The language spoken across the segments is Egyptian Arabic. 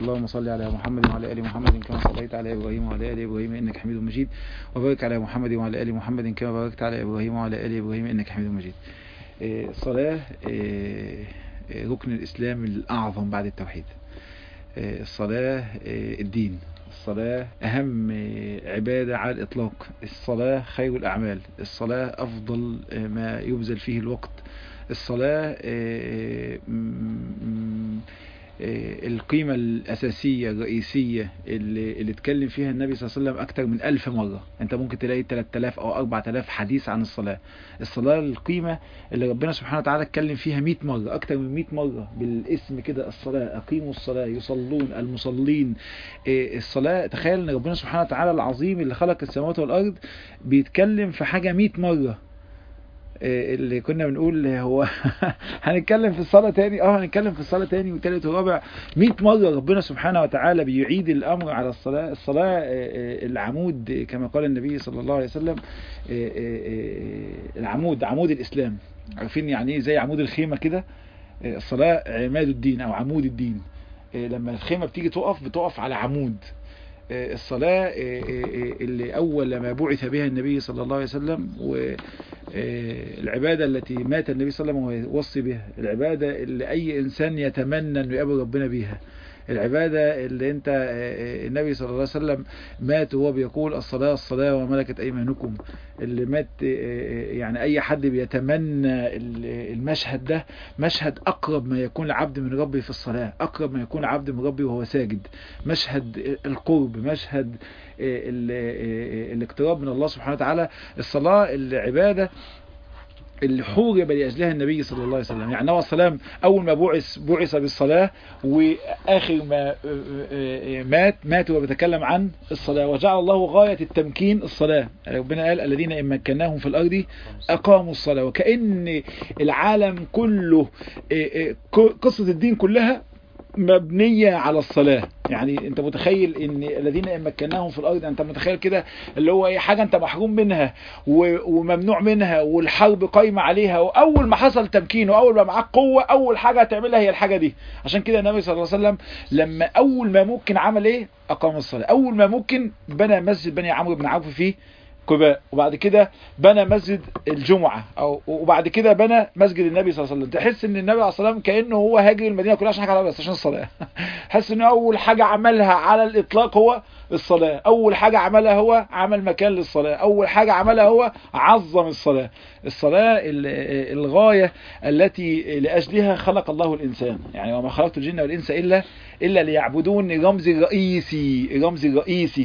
اللهم صل على محمد وعلى ال محمد كما صليت على ابراهيم وعلى ال ابراهيم انك حميد مجيد وبارك على محمد وعلى ال محمد كما باركت على ابراهيم وعلى ال ابراهيم انك حميد مجيد الصلاه ركن الاسلام الاعظم بعد التوحيد الصلاه الدين الصلاة أهم عبادة على الإطلاق الصلاة خير الأعمال الصلاة أفضل ما يبذل فيه الوقت الصلاة القيمة الأساسية الرئيسية اللي, اللي اتكلم فيها النبي صلى الله عليه وسلم أكثر من ألف مرة أنت ممكن تلاقي 3000 أو 4000 حديث عن الصلاة الصلاة القيمة اللي ربنا سبحانه وتعالى اتكلم فيها 100 مرة أكثر من 100 مرة بالاسم كده الصلاة أقيموا الصلاة يصلون المصلين الصلاة تخيل أن ربنا سبحانه وتعالى العظيم اللي خلق السماوات والأرض بيتكلم في حاجة 100 مرة اللي كنا بنقول هو هنتكلم في الصلاة تاني اه هنتكلم في الصلاة تاني وتالت ورابع 100 مرة ربنا سبحانه وتعالى بيعيد الأمر على الصلاة الصلاة العمود كما قال النبي صلى الله عليه وسلم العمود عمود الإسلام عارفين يعني ايه زي عمود الخيمة كده الصلاة عماد الدين أو عمود الدين لما الخيمة بتيجي تقف بتقف على عمود الصلاة اللي أول ما بعث بها النبي صلى الله عليه وسلم والعبادة التي مات النبي صلى الله عليه وسلم ويوصي بها العبادة اللي أي إنسان يتمنى أنه يقابل ربنا بيها العبادة اللي انت النبي صلى الله عليه وسلم مات وهو بيقول الصلاة الصلاة وملكت أيمانكم اللي مات يعني أي حد بيتمنى المشهد ده مشهد أقرب ما يكون العبد من ربه في الصلاة أقرب ما يكون العبد من ربه وهو ساجد مشهد القرب مشهد الاقتراب من الله سبحانه وتعالى الصلاة العبادة اللي حورب لأجلها النبي صلى الله عليه وسلم يعني النبي صلى الله عليه وسلم أول ما بعث بعث بالصلاة وآخر ما مات مات وهو بيتكلم عن الصلاة وجعل الله غاية التمكين الصلاة ربنا قال الذين إن مكناهم في الأرض أقاموا الصلاة وكأن العالم كله قصة الدين كلها مبنية على الصلاة يعني انت متخيل ان الذين ان مكناهم في الارض انت متخيل كده اللي هو اي حاجة انت محروم منها وممنوع منها والحرب قايمة عليها واول ما حصل تمكين واول ما معاك قوة اول حاجة هتعملها هي الحاجة دي عشان كده النبي صلى الله عليه وسلم لما اول ما ممكن عمل ايه اقام الصلاة اول ما ممكن بنى مسجد بني عمرو بن عوف فيه قباء وبعد كده بنى مسجد الجمعة أو وبعد كده بنى مسجد النبي صلى الله عليه وسلم تحس ان النبي عليه الصلاة والسلام كأنه هو هاجر المدينة كلها عشان حاجة بس عشان الصلاة حس ان اول حاجة عملها على الاطلاق هو الصلاة اول حاجة عملها هو عمل مكان للصلاة اول حاجة عملها هو عظم الصلاة الصلاة الغاية التي لأجلها خلق الله الإنسان يعني وما خلقت الجن والإنس إلا إلا ليعبدون الرمز الرئيسي الرمز الرئيسي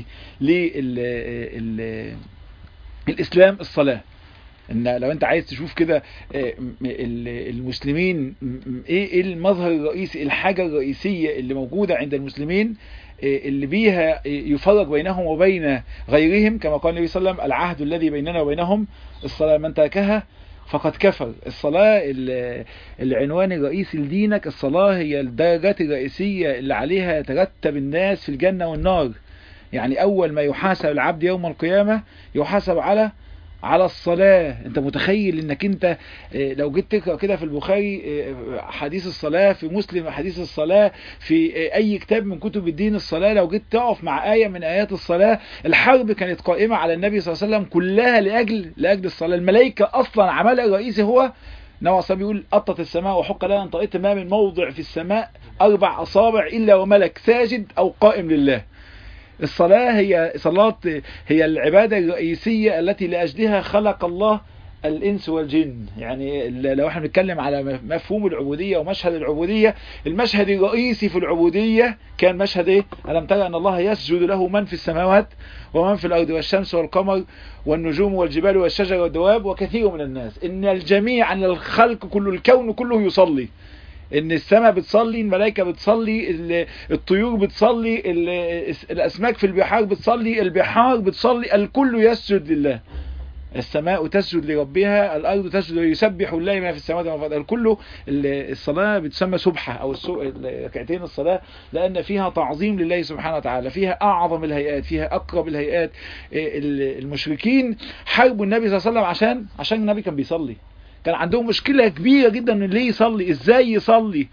لل الإسلام الصلاة ان لو انت عايز تشوف كده المسلمين ايه المظهر الرئيسي الحاجة الرئيسية اللي موجودة عند المسلمين اللي بيها يفرق بينهم وبين غيرهم كما قال النبي صلى الله عليه وسلم العهد الذي بيننا وبينهم الصلاة من تركها فقد كفر الصلاة العنوان الرئيسي لدينك الصلاة هي الدرجات الرئيسية اللي عليها يترتب الناس في الجنة والنار يعني أول ما يحاسب العبد يوم القيامة يحاسب على على الصلاة انت متخيل انك انت لو جيت تقرأ كده في البخاري حديث الصلاة في مسلم حديث الصلاة في اي كتاب من كتب الدين الصلاة لو جيت تقف مع آية من آيات الصلاة الحرب كانت قائمة على النبي صلى الله عليه وسلم كلها لأجل لأجل الصلاة الملائكة اصلا عملها الرئيسي هو نوع صلى بيقول قطت السماء وحق لها ان طريقت ما من موضع في السماء اربع اصابع الا وملك ساجد او قائم لله الصلاة هي صلاة هي العبادة الرئيسية التي لأجلها خلق الله الإنس والجن يعني لو احنا بنتكلم على مفهوم العبودية ومشهد العبودية المشهد الرئيسي في العبودية كان مشهد ايه ألم ترى أن الله يسجد له من في السماوات ومن في الأرض والشمس والقمر والنجوم والجبال والشجر والدواب وكثير من الناس إن الجميع أن الخلق كل الكون كله يصلي ان السماء بتصلي الملائكة بتصلي الطيور بتصلي الاسماك في البحار بتصلي البحار بتصلي الكل يسجد لله السماء تسجد لربها الارض تسجد ويسبح الله ما في السماوات وما في الارض كله الصلاه بتسمى سبحه او ركعتين الصلاه لان فيها تعظيم لله سبحانه وتعالى فيها اعظم الهيئات فيها اقرب الهيئات المشركين حاربوا النبي صلى الله عليه وسلم عشان عشان النبي كان بيصلي كان عندهم مشكلة كبيرة جدا ان ليه يصلي ازاي يصلي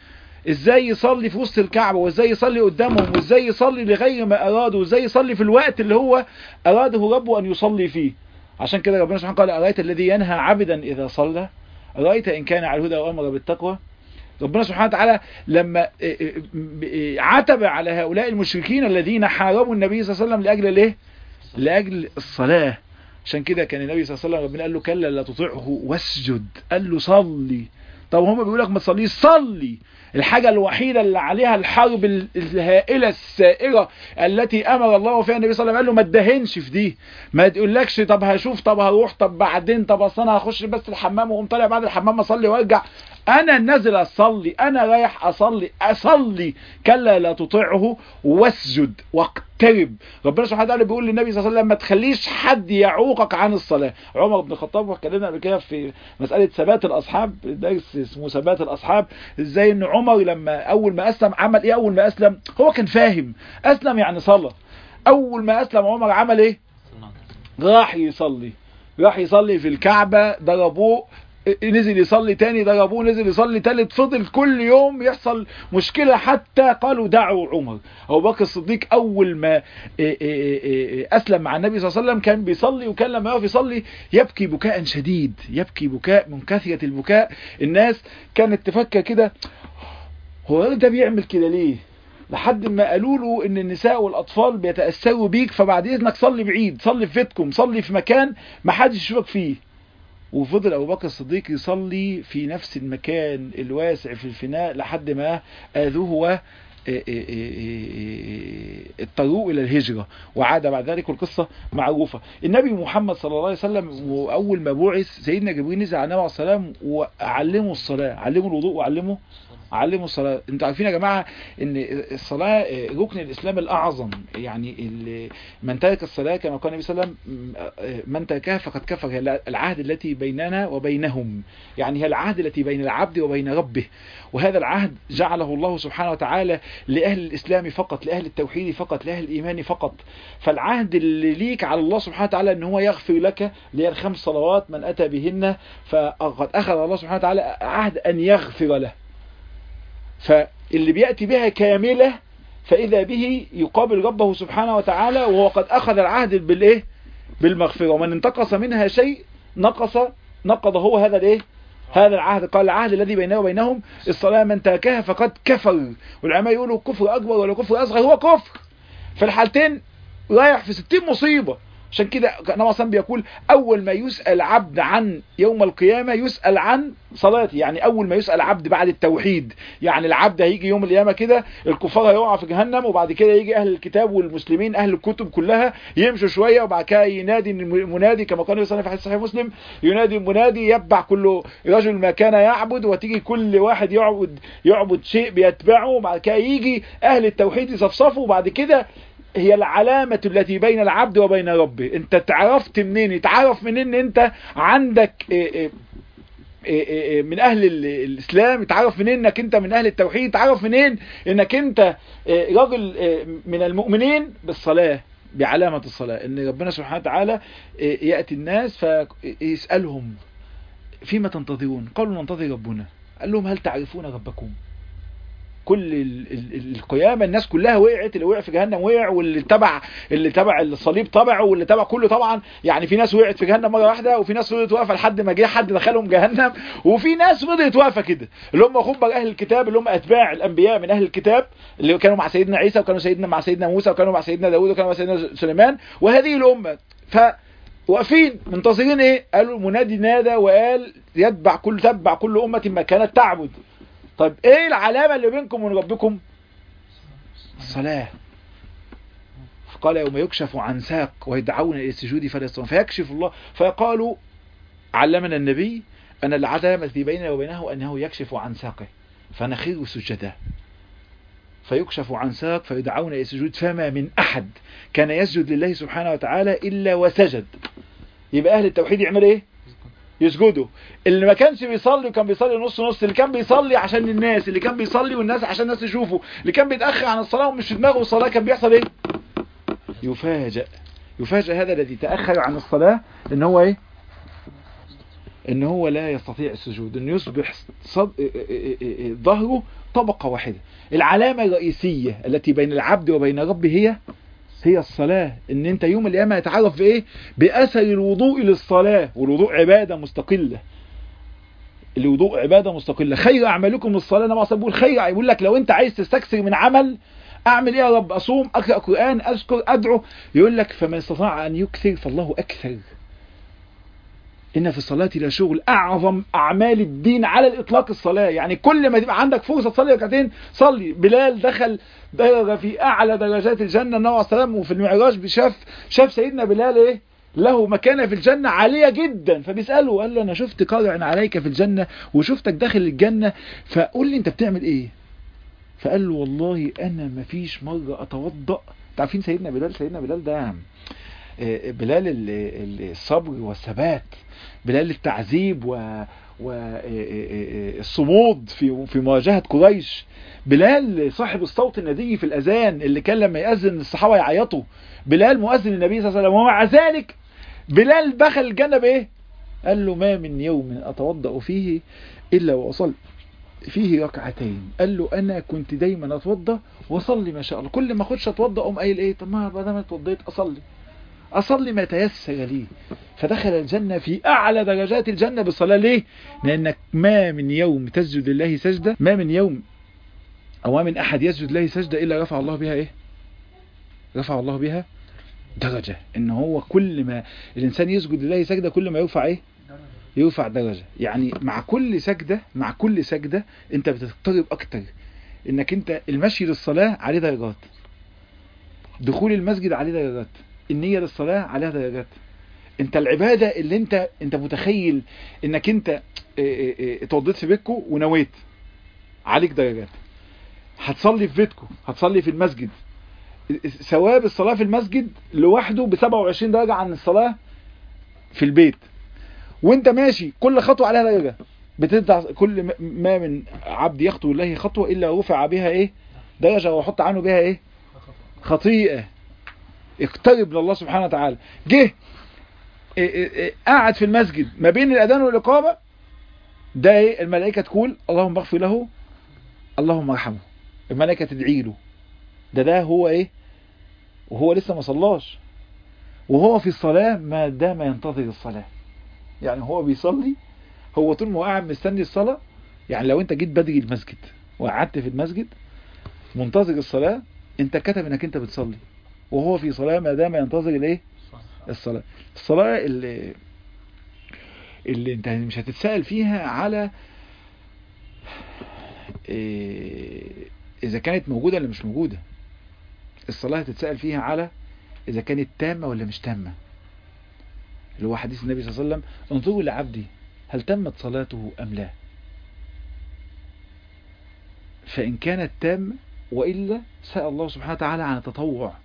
ازاي يصلي في وسط الكعبة وازاي يصلي قدامهم وازاي يصلي لغير ما اراده وازاي يصلي في الوقت اللي هو اراده ربه ان يصلي فيه عشان كده ربنا سبحانه قال ارايت الذي ينهى عبدا اذا صلى ارايت ان كان على الهدى وامر بالتقوى ربنا سبحانه وتعالى لما عتب على هؤلاء المشركين الذين حاربوا النبي صلى الله عليه وسلم لاجل الايه لاجل الصلاه عشان كده كان النبي صلى الله عليه وسلم ربنا قال له كلا لا تطيعه واسجد قال له صلي طب هم بيقول لك ما تصليش صلي الحاجة الوحيدة اللي عليها الحرب الهائلة السائرة التي أمر الله فيها النبي صلى الله عليه وسلم قال له ما تدهنش في دي ما تقولكش طب هشوف طب هروح طب بعدين طب اصل انا هخش بس الحمام واقوم طالع بعد الحمام اصلي وارجع انا نازل اصلي انا رايح اصلي اصلي كلا لا تطيعه واسجد واقترب ربنا سبحانه وتعالى بيقول للنبي صلى الله عليه وسلم ما تخليش حد يعوقك عن الصلاه عمر بن الخطاب واتكلمنا قبل كده في مساله ثبات الاصحاب درس اسمه ثبات الاصحاب ازاي ان عمر لما اول ما اسلم عمل ايه اول ما اسلم هو كان فاهم اسلم يعني صلى اول ما اسلم عمر عمل ايه راح يصلي راح يصلي في الكعبه ضربوه نزل يصلي تاني ضربوه نزل يصلي تالت فضل كل يوم يحصل مشكلة حتى قالوا دعوا عمر أبو بكر الصديق أول ما أسلم مع النبي صلى الله عليه وسلم كان بيصلي وكان لما يقف يصلي يبكي بكاء شديد يبكي بكاء من كثرة البكاء الناس كانت تفكر كده هو ده بيعمل كده ليه لحد ما قالوا له ان النساء والاطفال بيتاثروا بيك فبعد اذنك صلي بعيد صلي في بيتكم صلي في مكان ما حدش يشوفك فيه وفضل أبو بكر الصديق يصلي في نفس المكان الواسع في الفناء لحد ما آذوه اضطروا إلى الهجرة وعاد بعد ذلك القصة معروفة النبي محمد صلى الله عليه وسلم أول ما بعث سيدنا جبريل نزل على النبي عليه السلام وعلمه الصلاة علمه الوضوء وعلمه علموا الصلاة انتوا عارفين يا جماعة ان الصلاة ركن الاسلام الاعظم يعني من ترك الصلاة كما قال النبي صلى الله عليه وسلم من تركها فقد كفر هي العهد التي بيننا وبينهم يعني هي العهد التي بين العبد وبين ربه وهذا العهد جعله الله سبحانه وتعالى لأهل الإسلام فقط لأهل التوحيد فقط لأهل الإيمان فقط فالعهد اللي ليك على الله سبحانه وتعالى ان هو يغفر لك اللي هي الخمس صلوات من أتى بهن فقد أخذ الله سبحانه وتعالى عهد أن يغفر له فاللي بيأتي بها كاملة فإذا به يقابل ربه سبحانه وتعالى وهو قد أخذ العهد بالإيه بالمغفرة ومن انتقص منها شيء نقص نقض هو هذا الإيه هذا العهد قال العهد الذي بينه وبينهم الصلاة من تركها فقد كفر والعلماء يقولوا كفر أكبر ولا كفر أصغر هو كفر في الحالتين رايح في ستين مصيبة عشان كده النبي صلى بيقول اول ما يسأل عبد عن يوم القيامة يسأل عن صلاتي يعني اول ما يسأل عبد بعد التوحيد يعني العبد هيجي يوم القيامة كده الكفار هيقع في جهنم وبعد كده يجي اهل الكتاب والمسلمين اهل الكتب كلها يمشوا شوية وبعد كده ينادي المنادي كما قال النبي في حديث صحيح مسلم ينادي المنادي يتبع كل رجل ما كان يعبد وتيجي كل واحد يعبد يعبد شيء بيتبعه وبعد كده يجي اهل التوحيد يصفصفوا وبعد كده هي العلامة التي بين العبد وبين ربه انت تعرفت منين يتعرف منين انت عندك إيه إيه من اهل الاسلام يتعرف منين انك انت من اهل التوحيد يتعرف منين انك انت راجل من المؤمنين بالصلاة بعلامة الصلاة ان ربنا سبحانه وتعالى يأتي الناس فيسألهم فيما تنتظرون قالوا ننتظر ربنا قال لهم هل تعرفون ربكم كل القيامة الناس كلها وقعت اللي وقع في جهنم وقع واللي تبع اللي تبع الصليب طبعه واللي تبع كله طبعا يعني في ناس وقعت في جهنم مرة واحدة وفي ناس فضلت واقفة لحد ما جه حد دخلهم جهنم وفي ناس فضلت واقفة كده اللي هم خبر اهل الكتاب اللي هم اتباع الانبياء من اهل الكتاب اللي كانوا مع سيدنا عيسى وكانوا سيدنا مع سيدنا موسى وكانوا مع سيدنا داوود وكانوا مع سيدنا سليمان وهذه الامة ف واقفين منتظرين ايه قالوا المنادي نادى وقال يتبع كل تتبع كل امه ما كانت تعبد طيب ايه العلامة اللي بينكم وبين ربكم الصلاة فقال يوم يكشف عن ساق ويدعون الى السجود فلا يستطيعون فيكشف الله فيقالوا علمنا النبي ان العلامة التي بيننا وبينه انه يكشف عن ساقه فنخر سجدا فيكشف عن ساق فيدعون الى السجود فما من احد كان يسجد لله سبحانه وتعالى الا وسجد يبقى اهل التوحيد يعمل ايه يسجدوا اللي ما كانش بيصلي وكان بيصلي نص نص اللي كان بيصلي عشان الناس اللي كان بيصلي والناس عشان الناس تشوفه اللي كان بيتأخر عن الصلاة ومش في دماغه الصلاة كان بيحصل ايه يفاجأ يفاجأ هذا الذي تأخر عن الصلاة ان هو ايه ان هو لا يستطيع السجود انه يصبح صد... ظهره طبقة واحدة العلامة الرئيسية التي بين العبد وبين ربه هي هي الصلاة ان انت يوم القيامة يتعرف بايه باثر الوضوء للصلاة والوضوء عبادة مستقلة الوضوء عبادة مستقلة خير اعمالكم الصلاة انا بقول بيقول خير يقول لك لو انت عايز تستكثر من عمل اعمل ايه يا رب اصوم اقرا قران اذكر ادعو يقول لك فمن استطاع ان يكثر فالله اكثر ان في الصلاه لشغل اعظم اعمال الدين على الاطلاق الصلاه يعني كل ما تبقى عندك فرصه تصلي ركعتين صلي بلال دخل درجه في اعلى درجات الجنه النبي عليه السلام وفي المعراج شاف شاف سيدنا بلال ايه له مكانة في الجنة عالية جدا فبيسأله قال له أنا شفت قارع عليك في الجنة وشفتك داخل الجنة فقول لي أنت بتعمل إيه فقال له والله أنا مفيش مرة أتوضأ عارفين سيدنا بلال سيدنا بلال ده بلال الصبر والثبات بلال التعذيب و والصمود في في مواجهة قريش بلال صاحب الصوت الندي في الأذان اللي كان لما يأذن الصحابة يعيطوا بلال مؤذن النبي صلى الله عليه وسلم ومع ذلك بلال دخل الجنة بإيه قال له ما من يوم أتوضأ فيه إلا وأصلي فيه ركعتين قال له انا كنت دايما اتوضى واصلي ما شاء الله كل ما اخش اتوضى اقوم قايل ايه طب ما بدل ما اتوضيت اصلي اصلي ما تيسر لي فدخل الجنة في اعلى درجات الجنة بالصلاة ليه لانك ما من يوم تسجد لله سجدة ما من يوم او ما من احد يسجد لله سجدة الا رفع الله بها ايه رفع الله بها درجة ان هو كل ما الانسان يسجد لله سجدة كل ما يرفع ايه يرفع درجة يعني مع كل سجدة مع كل سجدة انت بتقترب اكتر انك انت المشي للصلاة عليه درجات دخول المسجد عليه درجات النية للصلاة عليها درجات انت العبادة اللي انت انت متخيل انك انت اتوضيت في بيتكو ونويت عليك درجات هتصلي في بيتكو هتصلي في المسجد ثواب الصلاة في المسجد لوحده ب 27 درجة عن الصلاة في البيت وانت ماشي كل خطوة عليها درجة بتدع كل ما من عبد يخطو الله خطوة إلا رفع بها إيه درجة وحط عنه بها إيه خطيئة اقترب من الله سبحانه وتعالى جه قاعد في المسجد ما بين الأذان والإقامة ده إيه الملائكة تقول اللهم اغفر له اللهم ارحمه الملائكة تدعي له ده ده هو إيه وهو لسه ما صلاش وهو في الصلاة ما دام ينتظر الصلاة يعني هو بيصلي هو طول ما هو قاعد مستني الصلاة يعني لو انت جيت بدري المسجد وقعدت في المسجد منتظر الصلاة انت كتب انك انت بتصلي وهو في صلاة ما دام ينتظر الايه الصلاة الصلاة اللي اللي انت مش هتتسأل فيها على إيه اذا كانت موجودة ولا مش موجودة الصلاة هتتسأل فيها على اذا كانت تامة ولا مش تامة اللي هو حديث النبي صلى الله عليه وسلم انظروا لعبدي هل تمت صلاته أم لا فإن كانت تامة وإلا سأل الله سبحانه وتعالى عن التطوع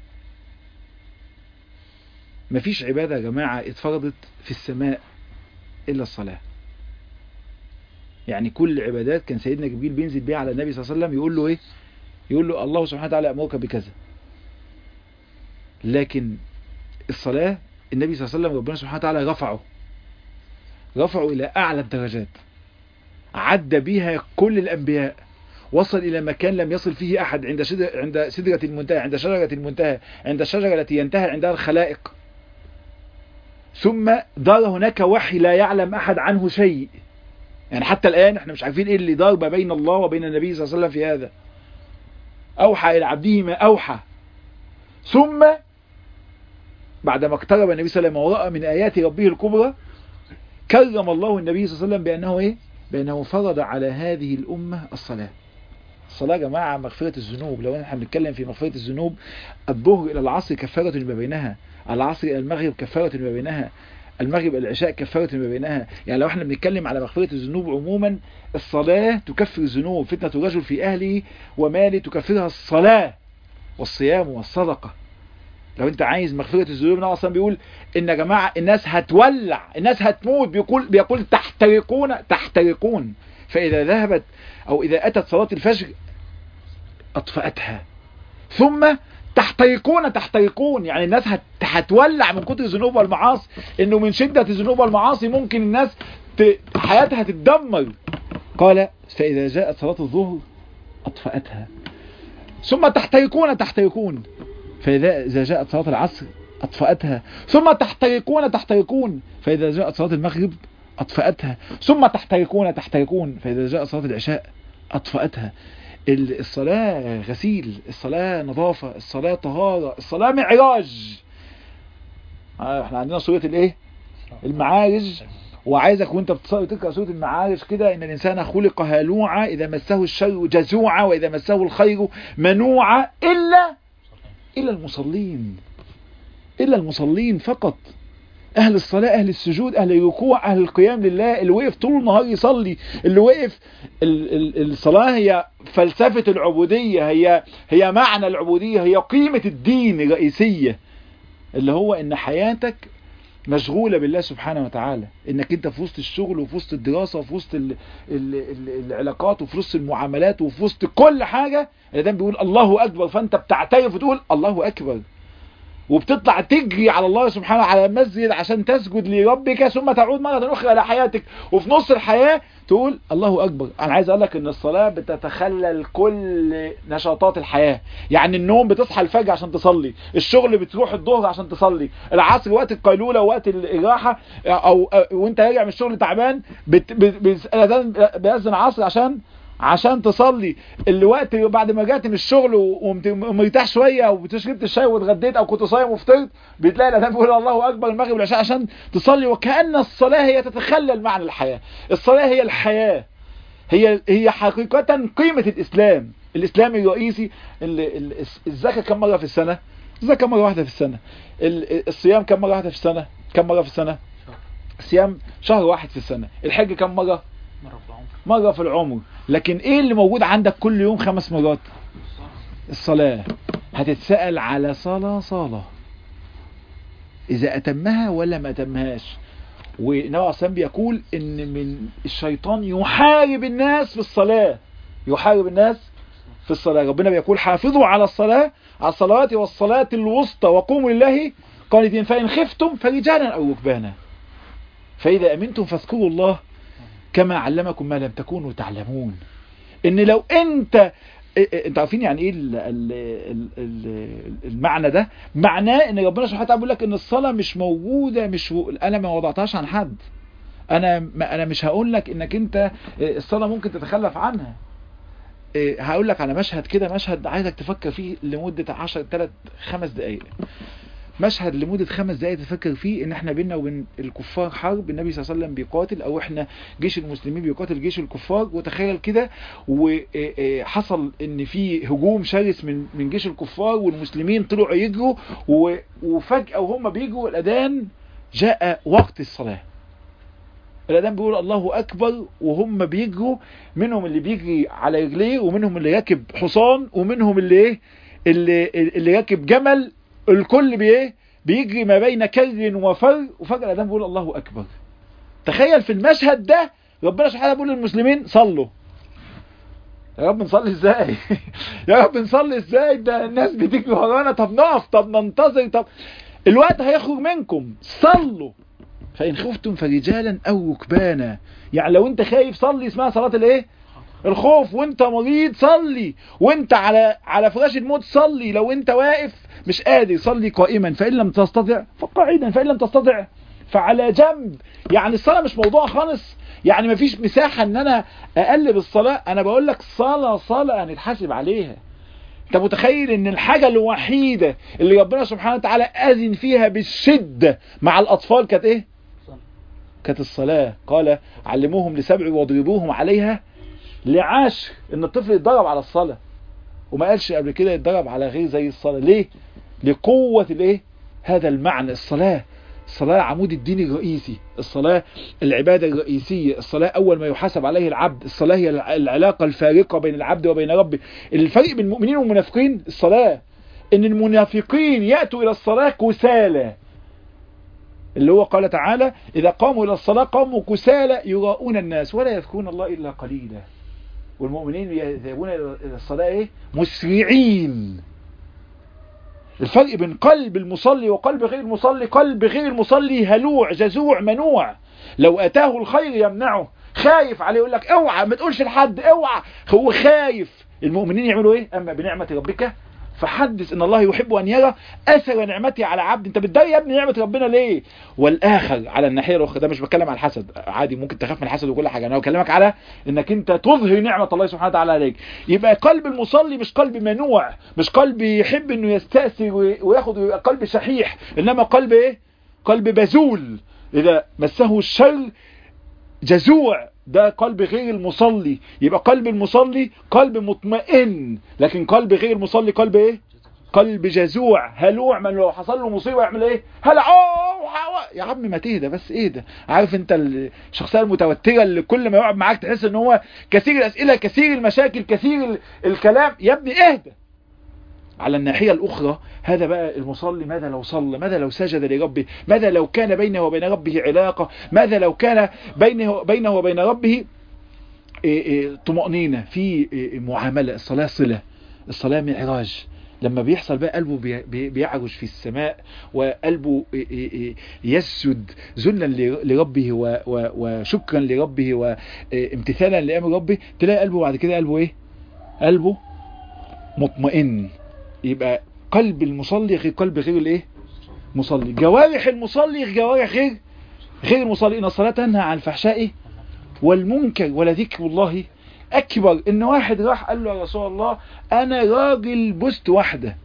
مفيش عبادة يا جماعة اتفرضت في السماء إلا الصلاة يعني كل عبادات كان سيدنا جبريل بينزل بيها على النبي صلى الله عليه وسلم يقول له ايه يقول له الله سبحانه وتعالى أمرك بكذا لكن الصلاة النبي صلى الله عليه وسلم ربنا سبحانه وتعالى رفعه رفعه إلى أعلى الدرجات عدى بها كل الأنبياء وصل إلى مكان لم يصل فيه أحد عند شدر عند سدرة المنتهى عند شجرة المنتهى عند الشجرة التي ينتهي عندها الخلائق ثم دار هناك وحي لا يعلم أحد عنه شيء يعني حتى الآن احنا مش عارفين ايه اللي دار ما بين الله وبين النبي صلى الله عليه وسلم في هذا أوحى إلى عبده ما أوحى ثم بعدما اقترب النبي صلى الله عليه وسلم ورأى من آيات ربه الكبرى كرم الله النبي صلى الله عليه وسلم بأنه إيه؟ بأنه فرض على هذه الأمة الصلاة الصلاة يا جماعة مغفرة الذنوب لو احنا بنتكلم في مغفرة الذنوب الظهر إلى العصر كفارة ما بينها العصر إلى المغرب كفارة ما بينها المغرب إلى العشاء كفارة ما بينها يعني لو احنا بنتكلم على مغفرة الذنوب عموما الصلاة تكفر الذنوب فتنة الرجل في أهله وماله تكفرها الصلاة والصيام والصدقة لو انت عايز مغفرة الذنوب النبي اصلا بيقول ان يا جماعة الناس هتولع الناس هتموت بيقول بيقول تحترقون تحترقون فاذا ذهبت او اذا اتت صلاة الفجر اطفأتها ثم تحترقون تحترقون يعني الناس هت... هتولع من كتر الذنوب والمعاصي انه من شدة الذنوب والمعاصي ممكن الناس ت... حياتها تتدمر قال فإذا جاءت صلاة الظهر أطفأتها ثم تحترقون تحترقون فإذا إذا جاءت صلاة العصر أطفأتها ثم تحترقون تحترقون فإذا جاءت صلاة المغرب أطفأتها ثم تحترقون تحترقون فإذا جاءت صلاة العشاء أطفأتها الصلاة غسيل الصلاة نظافة الصلاة طهارة الصلاة معراج احنا عندنا سورة الايه المعارج وعايزك وانت بتصلي تقرا سوره المعارج كده ان الانسان خلق هلوعا اذا مسه الشر جزوعا واذا مسه الخير منوعا الا الا المصلين الا المصلين فقط اهل الصلاة اهل السجود اهل الركوع اهل القيام لله اللي وقف طول النهار يصلي اللي وقف ال ال الصلاة هي فلسفة العبودية هي هي معنى العبودية هي قيمة الدين الرئيسية اللي هو ان حياتك مشغولة بالله سبحانه وتعالى انك انت في وسط الشغل وفي وسط الدراسة وفي وسط ال ال ال العلاقات وفي وسط المعاملات وفي وسط كل حاجة ده بيقول الله اكبر فانت بتعترف وتقول الله اكبر وبتطلع تجري على الله سبحانه على المسجد عشان تسجد لربك ثم تعود مرة أخرى إلى حياتك وفي نص الحياة تقول الله أكبر أنا عايز أقول لك إن الصلاة بتتخلل كل نشاطات الحياة يعني النوم بتصحى الفجر عشان تصلي الشغل بتروح الظهر عشان تصلي العصر وقت القيلولة وقت الراحة أو, أو وأنت راجع من الشغل تعبان بيأذن عصر عشان عشان تصلي الوقت بعد ما جات من الشغل ومرتاح شويه وشربت الشاي واتغديت او كنت صايم وفطرت بتلاقي الاذان بيقول الله اكبر المغرب والعشاء عشان تصلي وكأن الصلاه هي تتخلل معنى الحياه الصلاه هي الحياه هي هي حقيقه قيمه الاسلام الاسلام الرئيسي الزكاه كم مره في السنه الزكاه مره واحده في السنه الصيام كم مره واحده في السنه كم مره في السنه الصيام شهر واحد في السنه الحج كم مره مرة في العمر مرة في العمر لكن ايه اللي موجود عندك كل يوم خمس مرات الصلاة هتتسأل على صلاة صلاة اذا اتمها ولا ما اتمهاش والنبي عليه الصلاة بيقول ان من الشيطان يحارب الناس في الصلاة يحارب الناس في الصلاة ربنا بيقول حافظوا على الصلاة على الصلاة والصلاة الوسطى وقوموا لله قانتين فإن خفتم فرجالا أو ركبانا فإذا أمنتم فاذكروا الله كما علمكم ما لم تكونوا تعلمون ان لو انت انت عارفين يعني ايه ال ال ال المعنى ده معناه ان ربنا سبحانه وتعالى بيقول لك ان الصلاه مش موجوده مش انا ما وضعتهاش عن حد انا ما انا مش هقول لك انك انت الصلاه ممكن تتخلف عنها هقول لك على مشهد كده مشهد عايزك تفكر فيه لمده 10 3 5 دقائق مشهد لمدة خمس دقائق تفكر فيه ان احنا بينا وبين الكفار حرب النبي صلى الله عليه وسلم بيقاتل او احنا جيش المسلمين بيقاتل جيش الكفار وتخيل كده وحصل ان في هجوم شرس من من جيش الكفار والمسلمين طلعوا يجروا وفجأة وهم بيجروا الاذان جاء وقت الصلاة الاذان بيقول الله اكبر وهم بيجروا منهم اللي بيجري على رجليه ومنهم اللي راكب حصان ومنهم اللي ايه اللي, اللي راكب جمل الكل بايه بيجري ما بين كر وفر وفجأة الأذان بيقول الله أكبر تخيل في المشهد ده ربنا سبحانه بيقول للمسلمين صلوا يا رب نصلي ازاي يا رب نصلي ازاي ده الناس بتجري ورانا طب نقف طب ننتظر طب الوقت هيخرج منكم صلوا فإن خفتم فرجالا أو ركبانا يعني لو انت خايف صلي اسمها صلاة الايه الخوف وانت مريض صلي وانت على على فراش الموت صلي لو انت واقف مش قادر صلي قائما فإن لم تستطع فقاعدا فإن لم تستطع فعلى جنب يعني الصلاة مش موضوع خالص يعني مفيش مساحة ان انا اقلب الصلاة انا بقول لك صلاة صلاة هنتحاسب عليها انت متخيل ان الحاجة الوحيدة اللي ربنا سبحانه وتعالى اذن فيها بالشدة مع الاطفال كانت ايه كانت الصلاة قال علموهم لسبع واضربوهم عليها لعاشر ان الطفل يتدرب على الصلاة وما قالش قبل كده يتدرب على غير زي الصلاة ليه لقوة الايه هذا المعنى الصلاة الصلاة عمود الدين الرئيسي الصلاة العبادة الرئيسية الصلاة أول ما يحاسب عليه العبد الصلاة هي العلاقة الفارقة بين العبد وبين ربه الفرق بين المؤمنين والمنافقين الصلاة إن المنافقين يأتوا إلى الصلاة كسالى اللي هو قال تعالى إذا قاموا إلى الصلاة قاموا كسالى يراؤون الناس ولا يذكرون الله إلا قليلا والمؤمنين يذهبون إلى الصلاة إيه؟ مسرعين الفرق بين قلب المصلي وقلب غير المصلي قلب غير المصلي هلوع جزوع منوع لو اتاه الخير يمنعه خايف عليه يقول لك اوعى ما تقولش لحد اوعى هو خايف المؤمنين يعملوا ايه اما بنعمه ربك فحدث ان الله يحب ان يرى اثر نعمته على عبد انت بتضايق يا ابني نعمه ربنا ليه والاخر على الناحيه الاخرى ده مش بتكلم على الحسد عادي ممكن تخاف من الحسد وكل حاجه انا بكلمك على انك انت تظهر نعمه الله سبحانه وتعالى عليك يبقى قلب المصلي مش قلب منوع مش قلب يحب انه يستاثر وياخد ويبقى قلب شحيح انما قلب ايه قلب بذول اذا مسه الشر جزوع ده قلب غير المصلي يبقى قلب المصلي قلب مطمئن لكن قلب غير المصلي قلب ايه قلب جزوع هلوع من لو حصل له مصيبه يعمل ايه هلع يا عم ما تهدى بس اهدى عارف انت الشخصيه المتوتره اللي كل ما يقعد معاك تحس ان هو كثير الاسئله كثير المشاكل كثير الكلام يا ابني اهدى على الناحية الأخرى هذا بقى المصلي ماذا لو صلى ماذا لو سجد لربه ماذا لو كان بينه وبين ربه علاقة ماذا لو كان بينه, بينه وبين ربه طمأنينة في معاملة الصلاة صلة الصلاة معراج لما بيحصل بقى قلبه بيعرج في السماء وقلبه يسجد ذلا لربه وشكرا لربه وامتثالا لأمر ربه تلاقي قلبه بعد كده قلبه ايه قلبه مطمئن يبقى قلب المصلي غير قلب غير الايه مصلي جوارح المصلي غير جوارح غير غير المصلي ان الصلاه تنهى عن الفحشاء والمنكر ولذكر الله اكبر ان واحد راح قال له يا رسول الله انا راجل بست واحده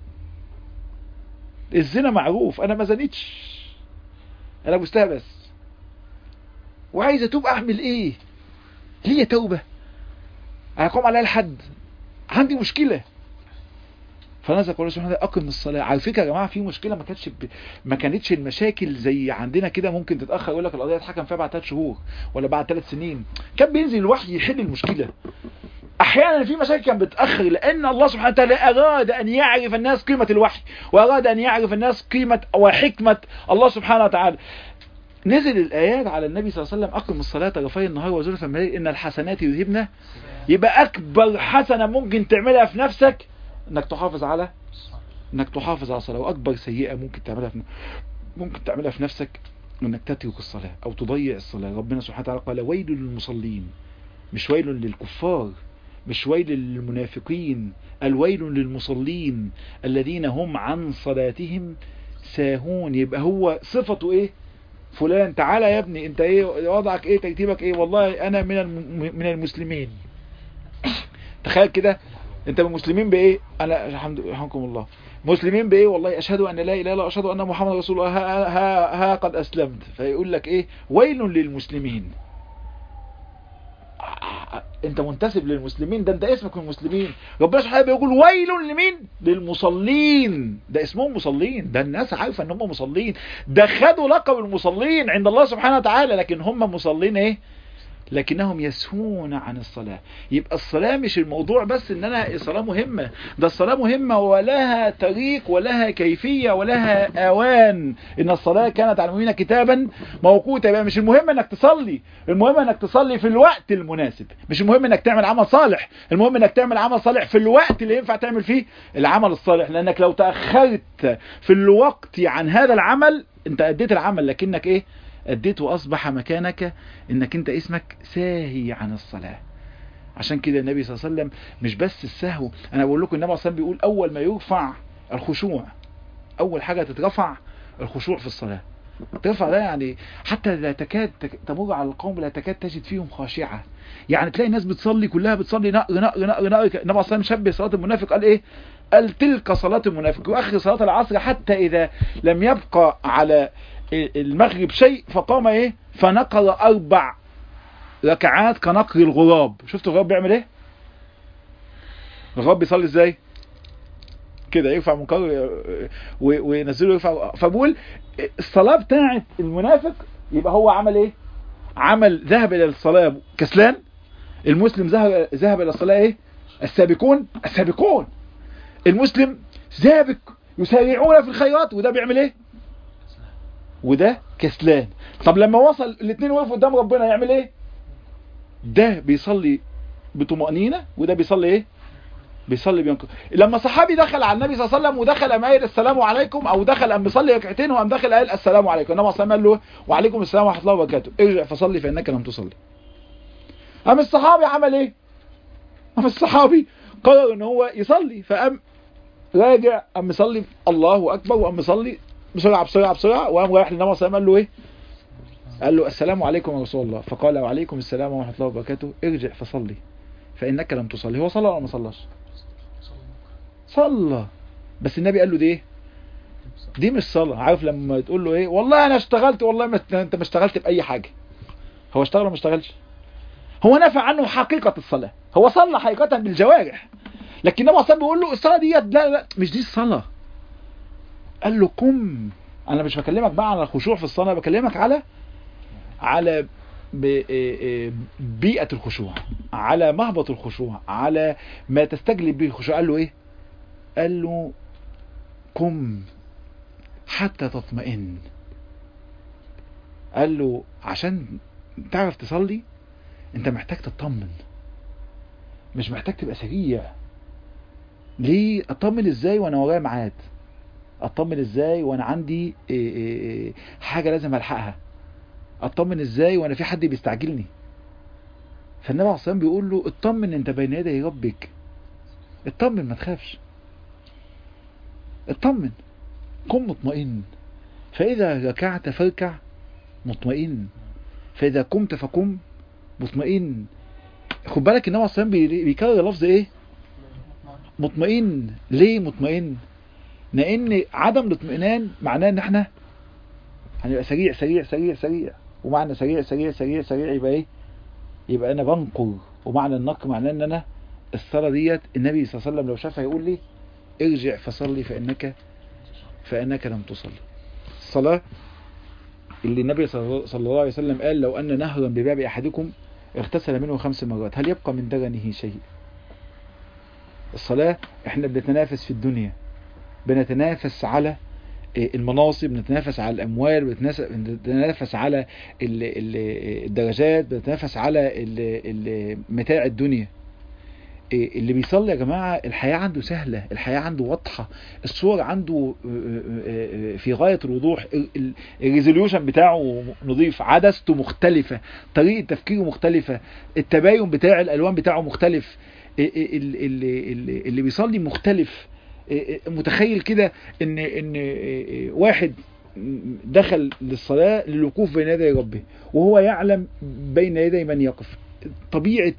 الزنا معروف انا ما زنيتش انا بستها بس وعايز اتوب اعمل ايه ليه توبه هيقوم عليها الحد عندي مشكله فنزل قول سبحانه وتعالى اقم الصلاه على فكره يا جماعه في مشكله ما كانتش ب... ما كانتش المشاكل زي عندنا كده ممكن تتاخر يقول لك القضيه اتحكم فيها بعد ثلاث شهور ولا بعد ثلاث سنين كان بينزل الوحي يحل المشكله احيانا في مشاكل كانت بتاخر لان الله سبحانه وتعالى اراد ان يعرف الناس قيمه الوحي واراد ان يعرف الناس قيمه وحكمه الله سبحانه وتعالى نزل الايات على النبي صلى الله عليه وسلم اقم الصلاه طرفي النهار وزلفا من الليل ان الحسنات يذهبن يبقى اكبر حسنه ممكن تعملها في نفسك انك تحافظ على انك تحافظ على الصلاه واكبر سيئه ممكن تعملها في ممكن تعملها في نفسك انك تترك الصلاه او تضيع الصلاه ربنا سبحانه وتعالى قال ويل للمصلين مش ويل للكفار مش ويل للمنافقين الويل للمصلين الذين هم عن صلاتهم ساهون يبقى هو صفته ايه فلان تعالى يا ابني انت ايه وضعك ايه ترتيبك ايه والله انا من من المسلمين تخيل كده انت من المسلمين بايه انا الحمد يرحمكم الله مسلمين بايه والله اشهد ان لا اله الا الله اشهد ان محمد رسول الله ها, ها, ها قد اسلمت فيقول لك ايه ويل للمسلمين انت منتسب للمسلمين ده انت اسمك من المسلمين ربنا سبحانه بيقول ويل لمين للمصلين ده اسمهم مصلين ده الناس عارفه ان هم مصلين ده خدوا لقب المصلين عند الله سبحانه وتعالى لكن هم مصلين ايه لكنهم يسهون عن الصلاة يبقى الصلاة مش الموضوع بس ان انا الصلاة مهمة ده الصلاة مهمة ولها طريق ولها كيفية ولها اوان ان الصلاة كانت على المؤمنين كتابا موقوتا يبقى مش المهم انك تصلي المهم انك تصلي في الوقت المناسب مش المهم انك تعمل عمل صالح المهم انك تعمل عمل صالح في الوقت اللي ينفع تعمل فيه العمل الصالح لانك لو تأخرت في الوقت عن هذا العمل انت اديت العمل لكنك ايه أديت وأصبح مكانك إنك أنت اسمك ساهي عن الصلاة عشان كده النبي صلى الله عليه وسلم مش بس السهو أنا بقول لكم النبي صلى الله عليه وسلم بيقول أول ما يرفع الخشوع أول حاجة تترفع الخشوع في الصلاة ترفع ده يعني حتى لا تكاد تمر على القوم لا تكاد تجد فيهم خاشعة يعني تلاقي الناس بتصلي كلها بتصلي نقر نقر نقر نقر النبي صلى الله عليه وسلم شبه صلاة المنافق قال ايه قال تلك صلاة المنافق واخر صلاة العصر حتى اذا لم يبقى على المغرب شيء فقام ايه فنقر اربع ركعات كنقر الغراب شفتوا الغراب بيعمل ايه الغراب بيصلي ازاي كده يرفع منكر وينزله يرفع فبقول الصلاة بتاعت المنافق يبقى هو عمل ايه عمل ذهب الى الصلاة كسلان المسلم ذهب ذهب الى الصلاة ايه السابقون السابقون المسلم سابق يسارعون في الخيرات وده بيعمل ايه وده كسلان طب لما وصل الاثنين وقفوا قدام ربنا يعمل ايه ده بيصلي بطمأنينة وده بيصلي ايه بيصلي بينقر لما صحابي دخل على النبي صلى الله عليه وسلم ودخل قام قايل السلام عليكم او دخل قام بيصلي ركعتين وقام داخل قال السلام عليكم النبي صلى الله عليه وسلم قال له وعليكم السلام ورحمه الله وبركاته ارجع فصلي فانك لم تصلي قام الصحابي عمل ايه قام الصحابي قرر ان هو يصلي فقام راجع قام مصلي الله اكبر وقام مصلي بسرعه بسرعه بسرعه وقام رايح للنبي صلى الله عليه وسلم قال له ايه قال له السلام عليكم يا رسول الله فقال وعليكم السلام ورحمه الله وبركاته ارجع فصلي فانك لم تصلي هو صلى ولا ما صلاش صلى بس النبي قال له دي ايه دي مش صلاة عارف لما تقول له ايه والله انا اشتغلت والله ما انت ما اشتغلت باي حاجة هو اشتغل ولا ما اشتغلش هو نفى عنه حقيقة الصلاة هو صلى حقيقة بالجوارح لكن النبي صلى بيقول له الصلاة دي لا لا مش دي الصلاة قال له قم انا مش بكلمك بقى على الخشوع في الصلاة بكلمك على على بيئة الخشوع على مهبط الخشوع على ما تستجلب به الخشوع قال له ايه قال له قم حتى تطمئن قال له عشان تعرف تصلي انت محتاج تطمن مش محتاج تبقى سريع ليه اطمن ازاي وانا ورايا ميعاد اطمن ازاي وانا عندي إيه إيه حاجه لازم الحقها اطمن ازاي وانا في حد بيستعجلني فالنبي عليه الصلاه بيقول له اطمن انت بين يدي ربك اطمن ما تخافش اطمن قم مطمئن فاذا ركعت فاركع مطمئن فاذا قمت فقم مطمئن خد بالك النبي عليه الصلاه بيكرر لفظ ايه مطمئن ليه مطمئن لان عدم الاطمئنان معناه ان احنا هنبقى سريع سريع سريع سريع ومعنى سريع سريع سريع سريع يبقى ايه يبقى انا بنقر ومعنى النقر معناه ان انا الصلاة ديت النبي صلى الله عليه وسلم لو شافها يقول لي ارجع فصلي فانك فانك لم تصلي الصلاة اللي النبي صلى الله عليه وسلم قال لو ان نهرا بباب احدكم اغتسل منه خمس مرات هل يبقى من درنه شيء الصلاة احنا بنتنافس في الدنيا بنتنافس على المناصب بنتنافس على الاموال بنتنافس على الدرجات بنتنافس على متاع الدنيا اللي بيصلي يا جماعة الحياة عنده سهلة الحياة عنده واضحة الصور عنده في غاية الوضوح الريزوليوشن بتاعه نظيف عدسته مختلفة طريقة تفكيره مختلفة التباين بتاع الالوان بتاعه مختلف اللي, اللي بيصلي مختلف متخيل كده ان ان واحد دخل للصلاة للوقوف بين يدي ربه وهو يعلم بين يدي من يقف طبيعة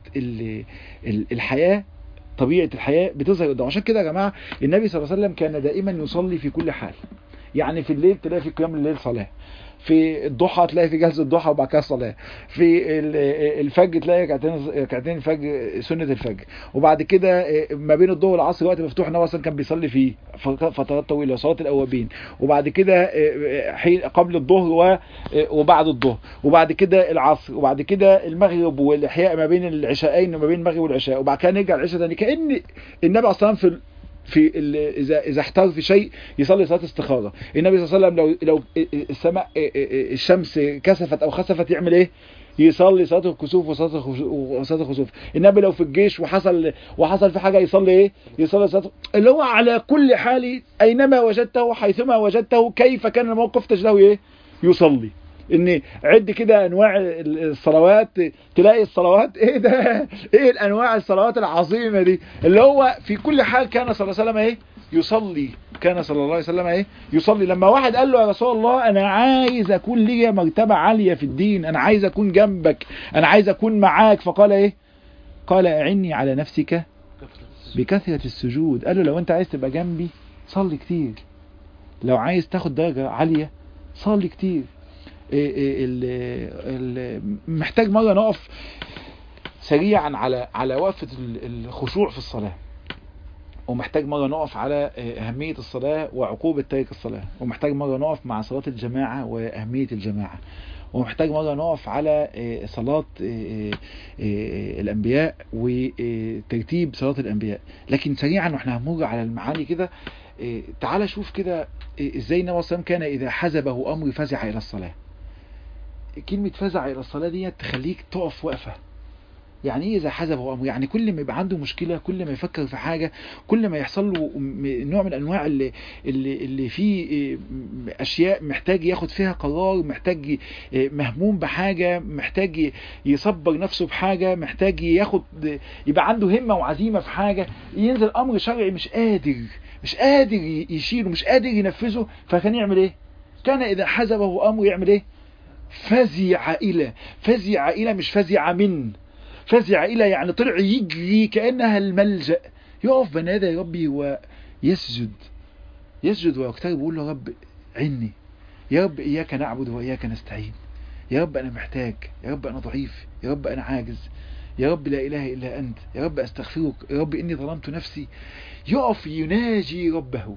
الحياة طبيعة الحياة بتظهر قدام عشان كده يا جماعة النبي صلى الله عليه وسلم كان دائما يصلي في كل حال يعني في الليل تلاقي في قيام الليل صلاة في الضحى تلاقي في جلسه الضحى وبعد كده الصلاه في الفجر تلاقي ركعتين ركعتين الفجر سنه الفجر وبعد كده ما بين الظهر والعصر وقت مفتوح النبي اصلا كان بيصلي فيه فترات طويله صلاه الاوابين وبعد كده حين قبل الظهر وبعد الظهر وبعد كده العصر وبعد كده المغرب والاحياء ما بين العشاءين وما بين المغرب والعشاء وبعد كده نرجع العشاء تاني كان النبي اصلا في في اذا اذا احتار في شيء يصلي صلاه استخاره النبي صلى الله عليه وسلم لو لو السماء الشمس كسفت او خسفت يعمل ايه يصلي صلاه الكسوف وصلاه الخسوف النبي لو في الجيش وحصل وحصل في حاجه يصلي ايه يصلي صلاه اللي هو على كل حال اينما وجدته حيثما وجدته كيف كان الموقف تجده ايه يصلي ان عد كده انواع الصلوات تلاقي الصلوات ايه ده ايه الانواع الصلوات العظيمه دي اللي هو في كل حال كان صلى الله عليه وسلم ايه يصلي كان صلى الله عليه وسلم ايه يصلي لما واحد قال له يا رسول الله انا عايز اكون لي مرتبه عاليه في الدين انا عايز اكون جنبك انا عايز اكون معاك فقال ايه قال اعني على نفسك بكثره السجود قال له لو انت عايز تبقى جنبي صلي كتير لو عايز تاخد درجه عاليه صلي كتير محتاج مرة نقف سريعا على على وقفة الخشوع في الصلاة ومحتاج مرة نقف على أهمية الصلاة وعقوبة تارك الصلاة ومحتاج مرة نقف مع صلاة الجماعة وأهمية الجماعة ومحتاج مرة نقف على صلاة الأنبياء وترتيب صلاة الأنبياء لكن سريعا واحنا هنمر على المعاني كده تعال شوف كده ازاي النبي صلى كان إذا حزبه أمر فزع إلى الصلاة كلمة فزع إلى الصلاة دي تخليك تقف وقفة يعني ايه اذا حزبه امر يعني كل ما يبقى عنده مشكله كل ما يفكر في حاجه كل ما يحصل له م- نوع من انواع اللي اللي, اللي فيه إيه، م- اشياء محتاج ياخد فيها قرار محتاج ي- إيه، مهموم بحاجه محتاج ي- يصبر نفسه بحاجه محتاج ياخد يبقى عنده همه وعزيمه في حاجه ينزل امر شرعي مش قادر مش قادر ي- يشيله مش قادر ينفذه فكان يعمل ايه كان اذا حزبه امر يعمل ايه فزع الى فزع الى مش فزع من فزع الى يعني طلع يجري كانها الملجا يقف بين يدي ربي ويسجد يسجد ويقترب ويقول له يا رب عني يا رب اياك نعبد واياك نستعين يا رب انا محتاج يا رب انا ضعيف يا رب انا عاجز يا رب لا اله الا انت يا رب استغفرك يا رب اني ظلمت نفسي يقف يناجي ربه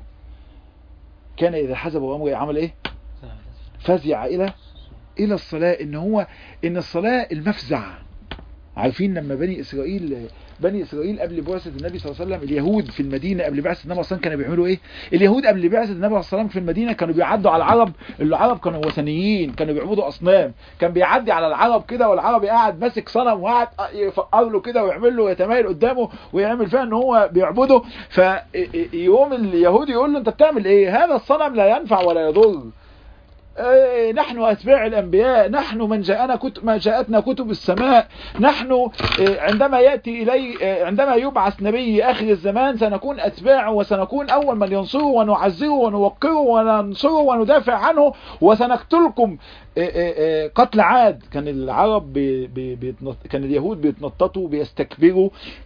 كان اذا حزبه امره عمل ايه فزع الى الى الصلاه ان هو ان الصلاه المفزع عارفين لما بني اسرائيل بني اسرائيل قبل بعثه النبي صلى الله عليه وسلم اليهود في المدينه قبل بعثه النبي صلى الله عليه وسلم كانوا بيعملوا ايه اليهود قبل بعثه النبي صلى الله عليه وسلم في المدينه كانوا بيعدوا على العرب العرب كانوا وثنيين كانوا بيعبدوا اصنام كان بيعدي على العرب كده والعربي قاعد ماسك صنم وقاعد يفقر له كده ويعمل له يتمايل قدامه ويعمل فيها ان هو بيعبده فيقوم اليهودي يقول له انت بتعمل ايه هذا الصنم لا ينفع ولا يضر إيه، نحن أتباع الأنبياء نحن من جاءنا كتب ما جاءتنا كتب السماء نحن إيه، عندما يأتي إلي إيه، عندما يبعث نبي آخر الزمان سنكون أتباعه وسنكون أول من ينصره ونعزره ونوقره وننصره وندافع عنه وسنقتلكم إيه، إيه، إيه، قتل عاد كان العرب بي بي بيتنط... كان اليهود بيتنططوا بيستكبروا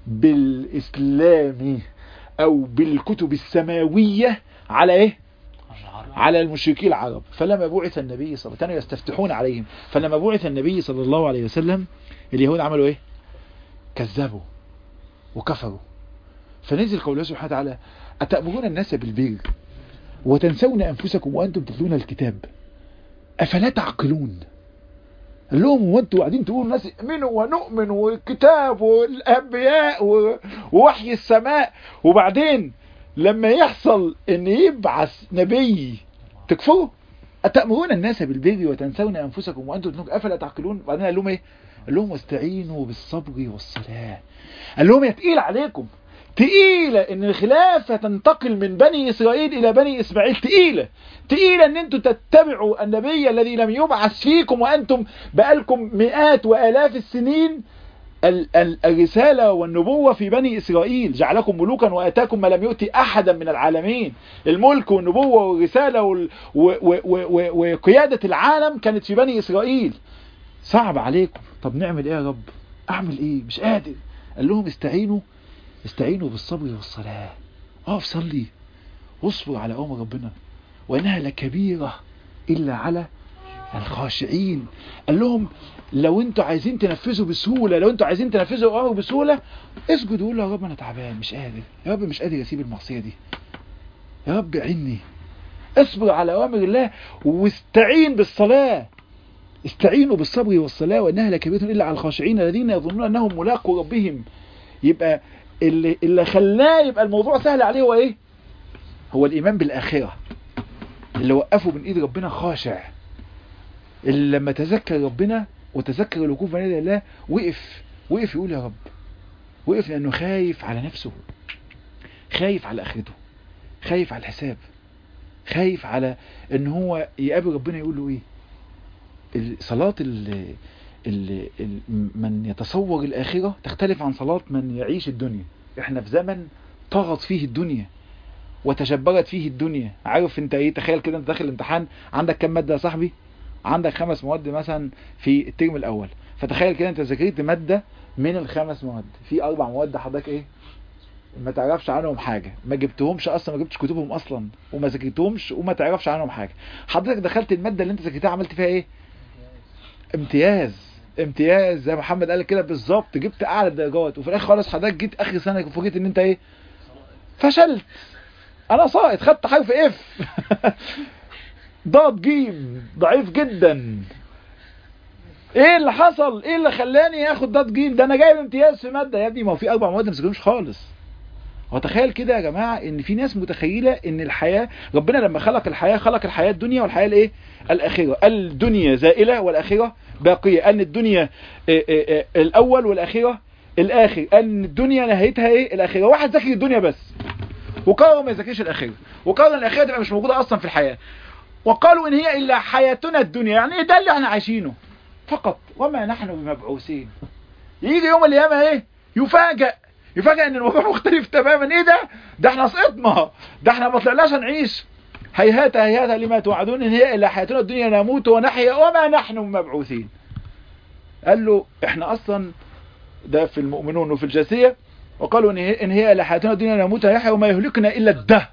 بالإسلام أو بالكتب السماوية على إيه؟ على المشركين العرب فلما بعث النبي صلى الله عليه وسلم كانوا يستفتحون عليهم فلما بعث النبي صلى الله عليه وسلم اليهود عملوا ايه كذبوا وكفروا فنزل قوله سبحانه وتعالى أتأمرون الناس بالبر وتنسون أنفسكم وأنتم تتلون الكتاب أفلا تعقلون قال لهم هو انتوا قاعدين تقولوا الناس امنوا ونؤمن والكتاب والانبياء و- ووحي السماء وبعدين لما يحصل ان يبعث نبي تكفروا اتامرون الناس بالبر وتنسون انفسكم وانتم تتلون افلا تعقلون وبعدين قال لهم ايه قال لهم واستعينوا بالصبر والصلاه قال لهم يا تقيل عليكم تقيلة ان الخلافة تنتقل من بني اسرائيل الى بني اسماعيل تقيلة تقيلة ان انتم تتبعوا النبي الذي لم يبعث فيكم وانتم بقالكم مئات والاف السنين ال- ال- الرسالة والنبوة في بني إسرائيل جعلكم ملوكا وآتاكم ما لم يؤتي أحدا من العالمين الملك والنبوة والرسالة وال- و- و- و- و- وقيادة العالم كانت في بني إسرائيل صعب عليكم طب نعمل إيه يا رب أعمل إيه مش قادر قال لهم استعينوا استعينوا بالصبر والصلاة اقف صلي واصبر على أمر ربنا وإنها لكبيرة إلا على الخاشعين قال لهم لو انتوا عايزين تنفذوا بسهولة لو انتوا عايزين تنفذوا الامر بسهولة اسجدوا وقولوا يا رب انا تعبان مش قادر يا رب مش قادر اسيب المعصية دي يا رب عني اصبر على اوامر الله واستعين بالصلاة استعينوا بالصبر والصلاة وانها لكبيرة الا على الخاشعين الذين يظنون انهم ملاقوا ربهم يبقى اللي, اللي خلاه يبقى الموضوع سهل عليه هو ايه هو الايمان بالاخرة اللي وقفه من ايد ربنا خاشع اللي لما تذكر ربنا وتذكر الوقوف بين يدي الله وقف وقف يقول يا رب وقف لانه خايف على نفسه خايف على اخرته خايف على الحساب خايف على ان هو يقابل ربنا يقول له ايه ال- صلاة ال ال ال من يتصور الآخرة تختلف عن صلاة من يعيش الدنيا احنا في زمن طغت فيه الدنيا وتجبرت فيه الدنيا عارف انت ايه تخيل كده انت داخل الامتحان عندك كام مادة يا صاحبي عندك خمس مواد مثلا في الترم الاول فتخيل كده انت ذاكرت مادة من الخمس مواد في اربع مواد حضرتك ايه ما تعرفش عنهم حاجة ما جبتهمش اصلا ما جبتش كتبهم اصلا وما ذاكرتهمش وما تعرفش عنهم حاجة حضرتك دخلت المادة اللي انت ذاكرتها عملت فيها ايه امتياز امتياز زي محمد قال كده بالظبط جبت اعلى الدرجات وفي الاخر خالص حضرتك جيت اخر سنه فوجئت ان انت ايه فشلت انا ساقط خدت حرف اف ضاد جيم ضعيف جدا ايه اللي حصل ايه اللي خلاني اخد ضاد جيم ده انا جايب امتياز في ماده يا ابني ما هو في اربع مواد ما ذاكرهمش خالص وتخيل كده يا جماعة ان في ناس متخيلة ان الحياة ربنا لما خلق الحياة خلق الحياة الدنيا والحياة الايه الاخرة الدنيا زائلة والاخرة باقية ان الدنيا إيه إيه إيه الاول والاخرة الاخر ان الدنيا نهايتها ايه الاخرة واحد ذاكر الدنيا بس وقرر ما يذاكرش الاخرة وقرر ان الاخرة تبقى مش موجودة اصلا في الحياة وقالوا ان هي الا حياتنا الدنيا يعني ايه ده اللي احنا عايشينه فقط وما نحن بمبعوثين يجي يوم القيامة ايه يفاجئ يفاجئ ان الموضوع مختلف تماما ايه ده ده احنا سقطنا ده احنا ما طلعناش نعيش هيهات هيهات لما توعدون ان هي الا حياتنا الدنيا نموت ونحيا وما نحن مبعوثين قال له احنا اصلا ده في المؤمنون وفي الجاثية وقالوا ان هي, إن هي الا حياتنا الدنيا نموت ونحيا وما يهلكنا الا الدهر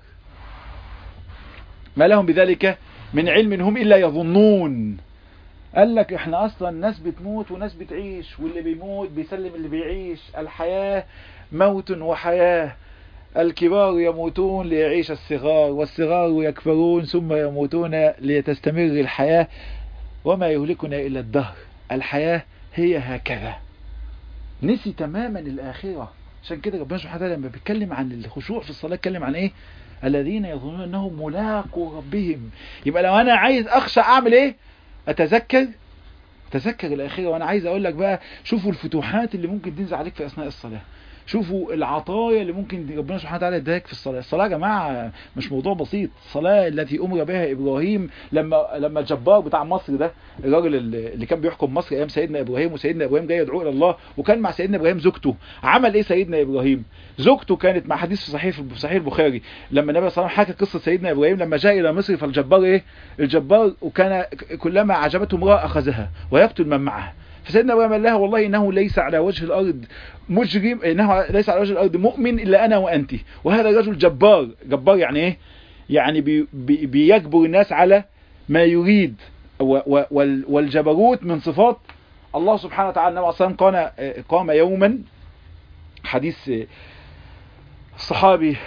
ما لهم بذلك من علم هم الا يظنون قال لك احنا اصلا ناس بتموت وناس بتعيش واللي بيموت بيسلم اللي بيعيش الحياة موت وحياة الكبار يموتون ليعيش الصغار والصغار يكبرون ثم يموتون لتستمر الحياة وما يهلكنا إلا الدهر الحياة هي هكذا نسي تماما الآخرة عشان كده ربنا سبحانه وتعالى لما بيتكلم عن الخشوع في الصلاة اتكلم عن ايه الذين يظنون انهم ملاقوا ربهم يبقى لو انا عايز اخشى اعمل ايه اتذكر تذكر الآخرة وأنا عايز أقول لك بقى شوفوا الفتوحات اللي ممكن تنزل عليك في أثناء الصلاة شوفوا العطايا اللي ممكن ربنا سبحانه وتعالى يديك في الصلاة الصلاة يا جماعة مش موضوع بسيط الصلاة التي أمر بها إبراهيم لما لما الجبار بتاع مصر ده الراجل اللي كان بيحكم مصر أيام سيدنا إبراهيم وسيدنا إبراهيم جاي يدعو إلى الله وكان مع سيدنا إبراهيم زوجته عمل إيه سيدنا إبراهيم زوجته كانت مع حديث في صحيح في صحيح البخاري لما النبي صلى الله عليه وسلم حكى قصة سيدنا إبراهيم لما جاء إلى مصر فالجبار إيه الجبار وكان كلما عجبته امرأة أخذها ويقتل من معها فسيدنا ابراهيم قال لها والله انه ليس على وجه الارض مجرم انه ليس على وجه الارض مؤمن الا انا وانت وهذا رجل جبار جبار يعني ايه يعني بي بي بيجبر الناس على ما يريد والجبروت من صفات الله سبحانه وتعالى النبي صلى الله عليه وسلم قام يوما حديث الصحابي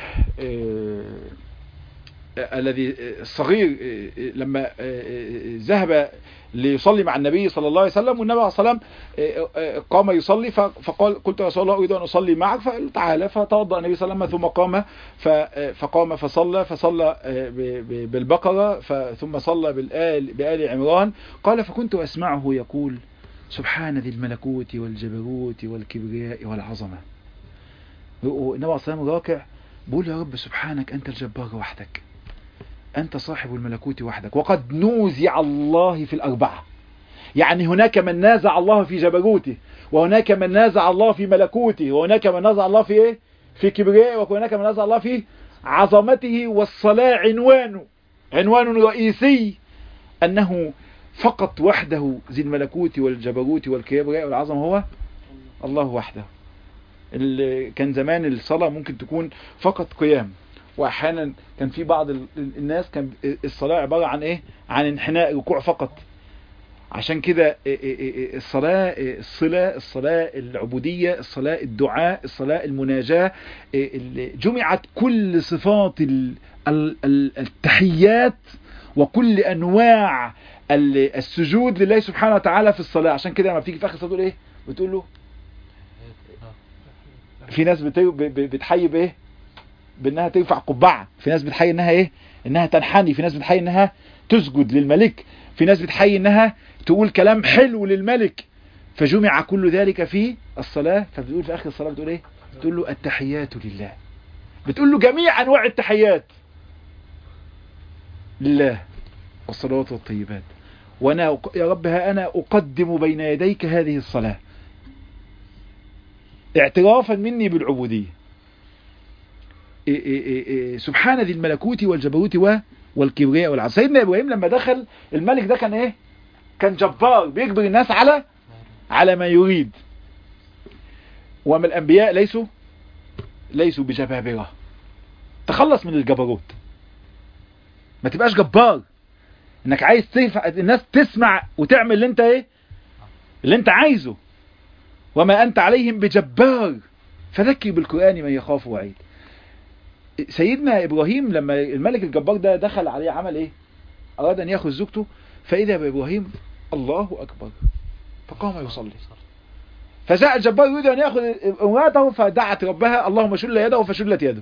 الذي الصغير لما ذهب ليصلي مع النبي صلى الله عليه وسلم والنبي صلى الله عليه وسلم قام يصلي فقال قلت يا رسول الله اريد ان اصلي معك فقال تعالى فتوضا النبي صلى الله عليه وسلم ثم قام فقام فصلى فصلى بالبقره ثم صلى بالآل بآل عمران قال فكنت اسمعه يقول سبحان ذي الملكوت والجبروت والكبرياء والعظمه النبي صلى الله عليه وسلم راكع بقول يا رب سبحانك انت الجبار وحدك أنت صاحب الملكوت وحدك وقد نوزع الله في الأربعة يعني هناك من نازع الله في جبروته وهناك من نازع الله في ملكوته وهناك من نازع الله في إيه؟ في كبريائه وهناك من نازع الله في عظمته والصلاة عنوان عنوان رئيسي أنه فقط وحده ذي الملكوت والجبروت والكبرياء والعظمة هو الله وحده كان زمان الصلاة ممكن تكون فقط قيام واحيانا كان في بعض الناس كان الصلاة عبارة عن ايه عن انحناء ركوع فقط عشان كده الصلاة الصلاة الصلاة العبودية الصلاة الدعاء الصلاة المناجاة جمعت كل صفات التحيات وكل انواع السجود لله سبحانه وتعالى في الصلاة عشان كده لما بتيجي في اخر الصلاة تقول ايه بتقول له في ناس بتحيي بايه بانها ترفع قبعة في ناس بتحيي انها ايه انها تنحني في ناس بتحيي انها تسجد للملك في ناس بتحيي انها تقول كلام حلو للملك فجمع كل ذلك في الصلاة فبتقول في اخر الصلاة بتقول ايه بتقول له التحيات لله بتقول له جميع انواع التحيات لله والصلوات والطيبات وانا يا رب ها انا اقدم بين يديك هذه الصلاة اعترافا مني بالعبودية إيه إيه إيه سبحان ذي الملكوت والجبروت والكبرياء والعظمه سيدنا ابراهيم لما دخل الملك ده كان ايه كان جبار بيجبر الناس على على ما يريد وما الانبياء ليسوا ليسوا بجبابره تخلص من الجبروت ما تبقاش جبار انك عايز تنفع الناس تسمع وتعمل اللي انت ايه اللي انت عايزه وما انت عليهم بجبار فذكر بالقران من يخاف وعيد سيدنا ابراهيم لما الملك الجبار ده دخل عليه عمل ايه اراد ان ياخذ زوجته فاذا بابراهيم الله اكبر فقام يصلي فجاء الجبار يريد ان ياخذ امراته فدعت ربها اللهم شل يده فشلت يده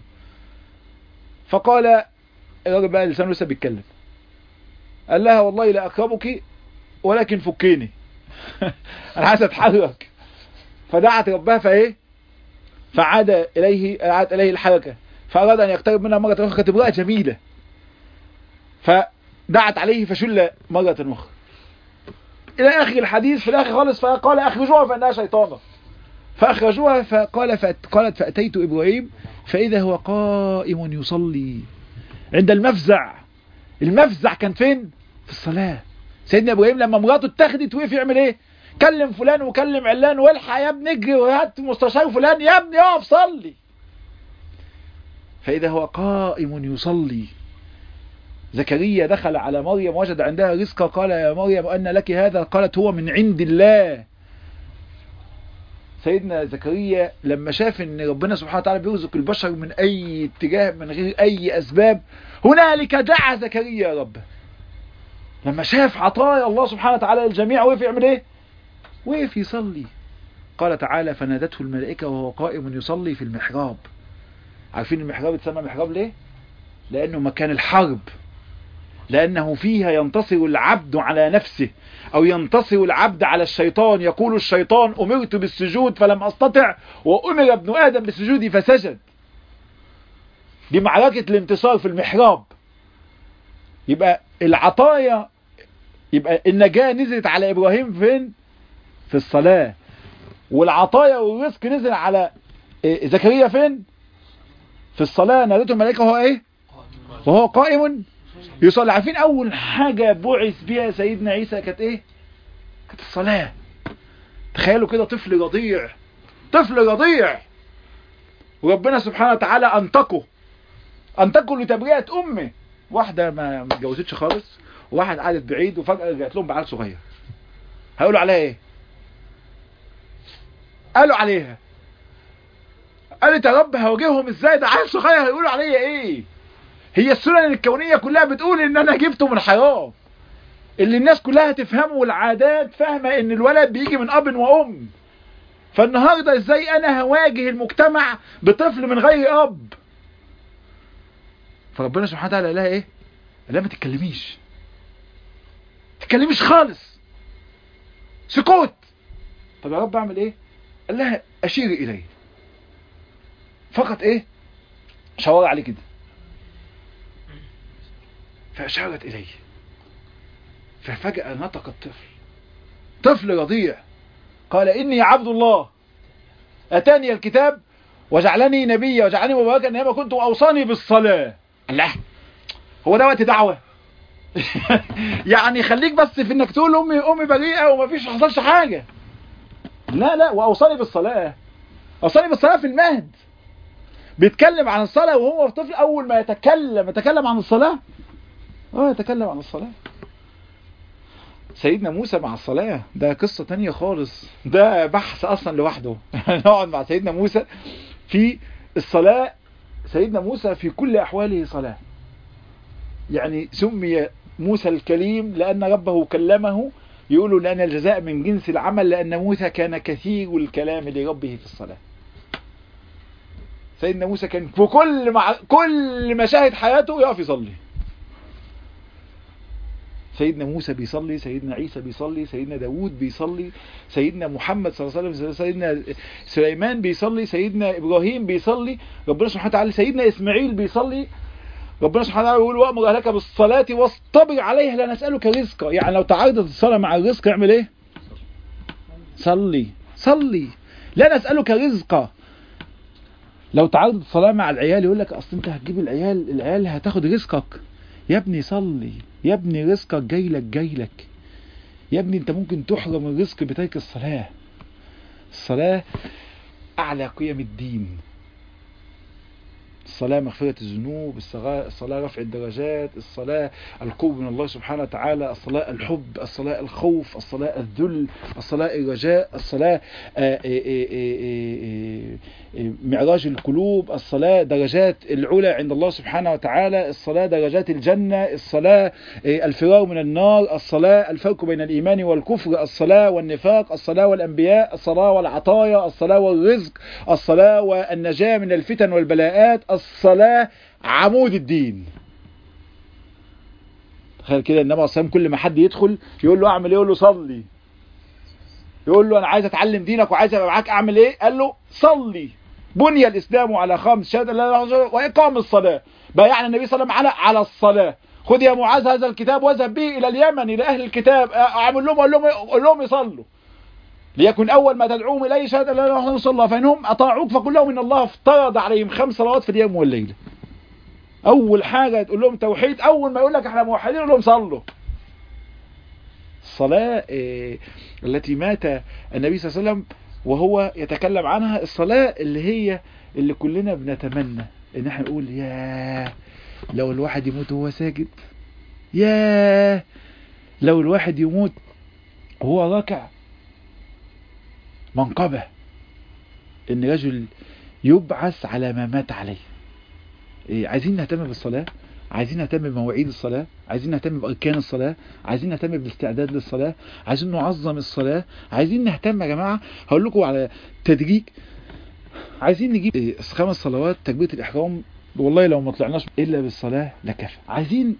فقال الراجل بقى لسانه لسه بيتكلم قال لها والله لا اقربك ولكن فكيني انا عايز اتحرك فدعت ربها فايه فعاد اليه عاد اليه الحركه فاراد ان يقترب منها مره اخرى كانت امراه جميله فدعت عليه فشل مره اخرى الى اخر الحديث في الاخر خالص فقال اخرجوها فانها شيطانه فاخرجوها فقال فأت قالت فاتيت ابراهيم فاذا هو قائم يصلي عند المفزع المفزع كان فين في الصلاه سيدنا ابراهيم لما مراته اتخذت وقف يعمل ايه كلم فلان وكلم علان والحق يا ابني اجري وهات مستشار فلان يا ابني اقف صلي فاذا هو قائم يصلي زكريا دخل على مريم وجد عندها رزقا قال يا مريم أن لك هذا قالت هو من عند الله سيدنا زكريا لما شاف ان ربنا سبحانه وتعالى بيرزق البشر من اي اتجاه من غير اي اسباب هنالك دعا زكريا ربه لما شاف عطايا الله سبحانه وتعالى للجميع وقف يعمل ايه وقف يصلي قال تعالى فنادته الملائكة وهو قائم يصلي في المحراب عارفين المحراب اتسمى محراب ليه لانه مكان الحرب لأنه فيها ينتصر العبد على نفسه أو ينتصر العبد على الشيطان يقول الشيطان أمرت بالسجود فلم أستطع وأمر ابن آدم بالسجود فسجد دي معركة الانتصار في المحراب يبقى العطايا يبقى النجاة نزلت على إبراهيم فين في الصلاة والعطايا والرزق نزل على زكريا فين في الصلاة نادته الملائكة وهو ايه وهو قائم يصلي عارفين اول حاجة بعث بها سيدنا عيسى كانت ايه كانت الصلاة تخيلوا كده طفل رضيع طفل رضيع وربنا سبحانه وتعالى انتقه انتقه لتبرئة امه واحدة ما متجوزتش خالص وواحد قعدت بعيد وفجأة رجعت لهم بعيل صغير هيقولوا عليها ايه قالوا عليها قالت يا رب هواجههم ازاي ده عيل صغير هيقولوا عليا ايه هي السنن الكونية كلها بتقول ان انا جبته من حرام اللي الناس كلها تفهمه والعادات فاهمة ان الولد بيجي من اب وام فالنهاردة ازاي انا هواجه المجتمع بطفل من غير اب فربنا سبحانه وتعالى قال لها ايه قال لها ما تتكلميش تتكلميش خالص سكوت طب يا رب اعمل ايه قال لها اشيري اليه فقط ايه شاور عليه كده فأشارت إليه ففجأة نطق الطفل طفل رضيع قال إني عبد الله أتاني الكتاب وجعلني نبيا وجعلني مباركا إنما كنت أوصاني بالصلاة الله هو ده وقت دعوة يعني خليك بس في انك تقول امي امي بريئه ومفيش حصلش حاجه لا لا واوصاني بالصلاه اوصاني بالصلاه في المهد بيتكلم عن الصلاه وهو طفل اول ما يتكلم يتكلم عن الصلاه اه يتكلم عن الصلاة سيدنا موسى مع الصلاة ده قصة تانية خالص ده بحث اصلا لوحده نقعد مع سيدنا موسى في الصلاة سيدنا موسى في كل احواله صلاة يعني سمي موسى الكليم لان ربه كلمه يقولوا لان الجزاء من جنس العمل لان موسى كان كثير الكلام لربه في الصلاة سيدنا موسى كان في كل مع كل مشاهد حياته يقف يصلي سيدنا موسى بيصلي سيدنا عيسى بيصلي سيدنا داود بيصلي سيدنا محمد صلى الله عليه وسلم سيدنا سليمان بيصلي سيدنا إبراهيم بيصلي ربنا سبحانه وتعالى سيدنا إسماعيل بيصلي ربنا سبحانه وتعالى يقول وأمر أهلك بالصلاة واصطبر عليها لا نسألك رزقا يعني لو تعارضت الصلاة مع الرزق اعمل ايه صلي صلي لا نسألك رزقا لو تعارضت الصلاة مع العيال يقول لك اصل انت هتجيب العيال العيال هتاخد رزقك يا ابني صلي يا ابني رزقك جاي لك جاي لك يا ابني انت ممكن تحرم الرزق بترك الصلاة الصلاة اعلى قيم الدين الصلاة مغفرة الذنوب الصلاة, الصلاة رفع الدرجات الصلاة القرب من الله سبحانه وتعالى الصلاة الحب الصلاة الخوف الصلاة الذل الصلاة الرجاء الصلاة آآ آآ آآ معراج القلوب الصلاة درجات العلا عند الله سبحانه وتعالى الصلاة درجات الجنة الصلاة الفرار من النار الصلاة الفرق بين الإيمان والكفر الصلاة والنفاق الصلاة والأنبياء الصلاة والعطايا الصلاة والرزق الصلاة والنجاة من الفتن والبلاءات الصلاة عمود الدين تخيل كده النبي عليه الصلاة كل ما حد يدخل يقول له اعمل ايه يقول له صلي يقول له انا عايز اتعلم دينك وعايز ابقى معاك اعمل ايه قال له صلي بني الاسلام على خمس شهاده لا اله الا الله واقام الصلاه بايعنا النبي صلى الله عليه وسلم على على الصلاه خذ يا معاذ هذا الكتاب واذهب به الى اليمن الى اهل الكتاب اعمل لهم اقول لهم اقول لهم يصلوا ليكن اول ما تدعوهم اليه شهاده لا اله الا الله فانهم اطاعوك فقل لهم ان الله افترض عليهم خمس صلوات في اليوم والليله اول حاجه تقول لهم توحيد اول ما يقول لك احنا موحدين قول لهم صلوا الصلاه التي مات النبي صلى الله عليه وسلم وهو يتكلم عنها الصلاه اللي هي اللي كلنا بنتمنى ان احنا نقول يا لو الواحد يموت وهو ساجد يا لو الواحد يموت وهو راكع منقبه ان رجل يبعث على ما مات عليه إيه عايزين نهتم بالصلاة عايزين نهتم بمواعيد الصلاة عايزين نهتم بأركان الصلاة عايزين نهتم بالاستعداد للصلاة عايزين نعظم الصلاة عايزين نهتم يا جماعة هقول لكم على تدريج عايزين نجيب إيه خمس صلوات تكبيرة الإحرام والله لو ما طلعناش إلا بالصلاة لكفى عايزين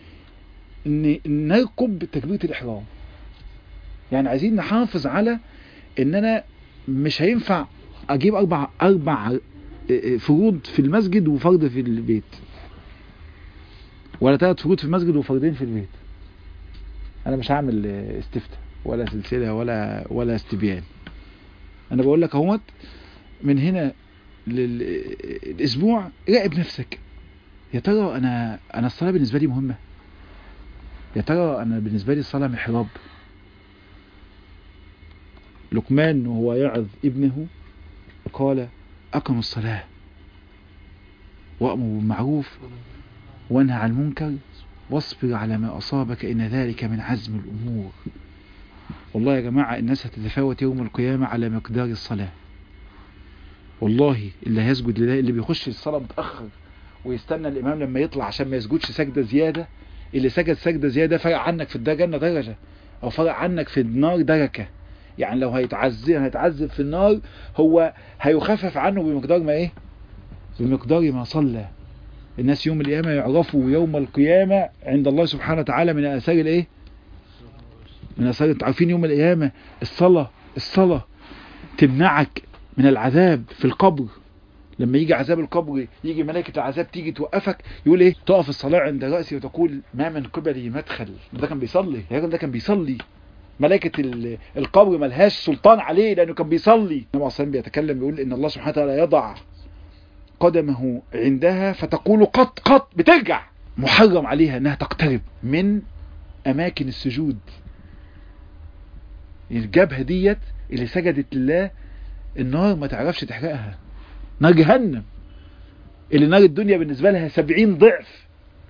نركب تكبيرة الإحرام يعني عايزين نحافظ على ان انا مش هينفع اجيب اربع اربع فروض في المسجد وفرض في البيت ولا ثلاث فروض في المسجد وفرضين في البيت انا مش هعمل استفتاء ولا سلسلة ولا ولا استبيان انا بقول لك اهوت من هنا للاسبوع راقب نفسك يا ترى انا انا الصلاه بالنسبه لي مهمه يا ترى انا بالنسبه لي الصلاه محراب لقمان وهو يعظ ابنه قال أقم الصلاة وأمر بالمعروف وانهى عن المنكر واصبر على ما أصابك إن ذلك من عزم الأمور والله يا جماعة الناس هتتفاوت يوم القيامة على مقدار الصلاة والله اللي هيسجد لله اللي بيخش الصلاة متأخر ويستنى الإمام لما يطلع عشان ما يسجدش سجدة زيادة اللي سجد سجدة زيادة فرق عنك في الجنة درجة أو فرق عنك في النار دركة يعني لو هيتعذب هيتعذب في النار هو هيخفف عنه بمقدار ما ايه بمقدار ما صلى الناس يوم القيامة يعرفوا يوم القيامة عند الله سبحانه وتعالى من اثار الايه من اثار انتوا عارفين يوم القيامة الصلاة الصلاة تمنعك من العذاب في القبر لما يجي عذاب القبر يجي ملائكة العذاب تيجي توقفك يقول ايه تقف الصلاة عند رأسي وتقول ما من قبلي مدخل ده كان بيصلي الراجل ده كان بيصلي ملائكة القبر ملهاش سلطان عليه لأنه كان بيصلي النبي صلى بيتكلم بيقول إن الله سبحانه وتعالى يضع قدمه عندها فتقول قط قط بترجع محرم عليها أنها تقترب من أماكن السجود الجبهة ديت اللي سجدت لله النار ما تعرفش تحرقها نار جهنم اللي نار الدنيا بالنسبة لها سبعين ضعف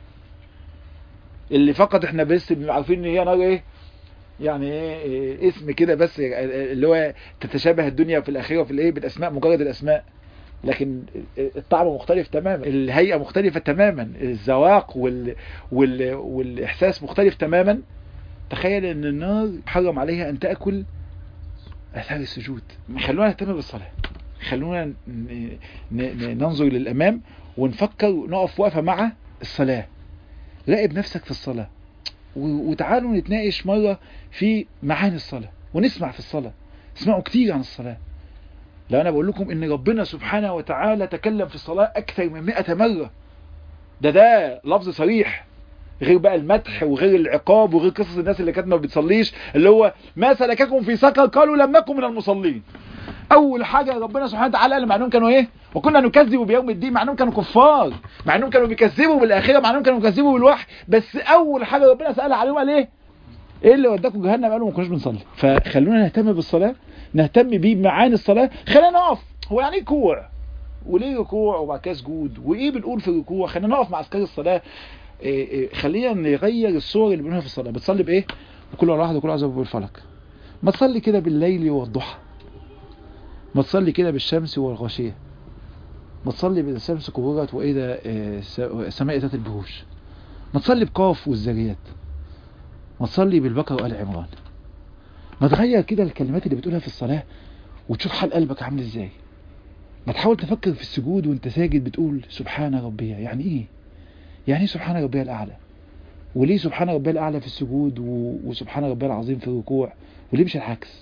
اللي فقط احنا بس عارفين ان هي نار ايه يعني ايه اسم كده بس اللي هو تتشابه الدنيا في الاخره في الايه بالاسماء مجرد الاسماء لكن الطعم مختلف تماما الهيئه مختلفه تماما الذواق وال... وال... والاحساس مختلف تماما تخيل ان النار حرم عليها ان تاكل اثار السجود خلونا نهتم بالصلاه خلونا ن... ن... ننظر للامام ونفكر نقف وقفه مع الصلاه راقب نفسك في الصلاه وتعالوا نتناقش مرة في معاني الصلاة ونسمع في الصلاة اسمعوا كتير عن الصلاة لو أنا بقول لكم إن ربنا سبحانه وتعالى تكلم في الصلاة أكثر من مئة مرة ده ده لفظ صريح غير بقى المدح وغير العقاب وغير قصص الناس اللي كانت ما بتصليش اللي هو ما سلككم في سقر قالوا لم نكن من المصلين اول حاجه ربنا سبحانه وتعالى قال مع انهم كانوا ايه وكنا نكذب بيوم الدين مع انهم كانوا كفار مع انهم كانوا بيكذبوا بالاخره مع انهم كانوا بيكذبوا بالوحي بس اول حاجه ربنا سال عليهم قال ايه ايه اللي وداكم جهنم قالوا ما كناش بنصلي فخلونا نهتم بالصلاه نهتم بيه بمعاني الصلاه خلينا نقف هو يعني ايه كوع وليه ركوع وبعد كده سجود وايه بنقول في الركوع خلينا نقف مع اذكار الصلاه إيه إيه خلينا نغير الصور اللي بنقولها في الصلاه بتصلي بايه بكل واحد وكل عزب بالفلك ما تصلي كده بالليل والضحى ما تصلي كده بالشمس والغاشيه ما تصلي بالشمس كبرت واذا السماء ذات البروج ما تصلي بقاف والذريات ما تصلي بالبقره وال عمران ما تغير كده الكلمات اللي بتقولها في الصلاه وتشوف حال قلبك عامل ازاي ما تحاول تفكر في السجود وانت ساجد بتقول سبحان ربي يعني ايه يعني ايه سبحان ربي الاعلى وليه سبحان ربي الاعلى في السجود و... وسبحان ربي العظيم في الركوع وليه مش العكس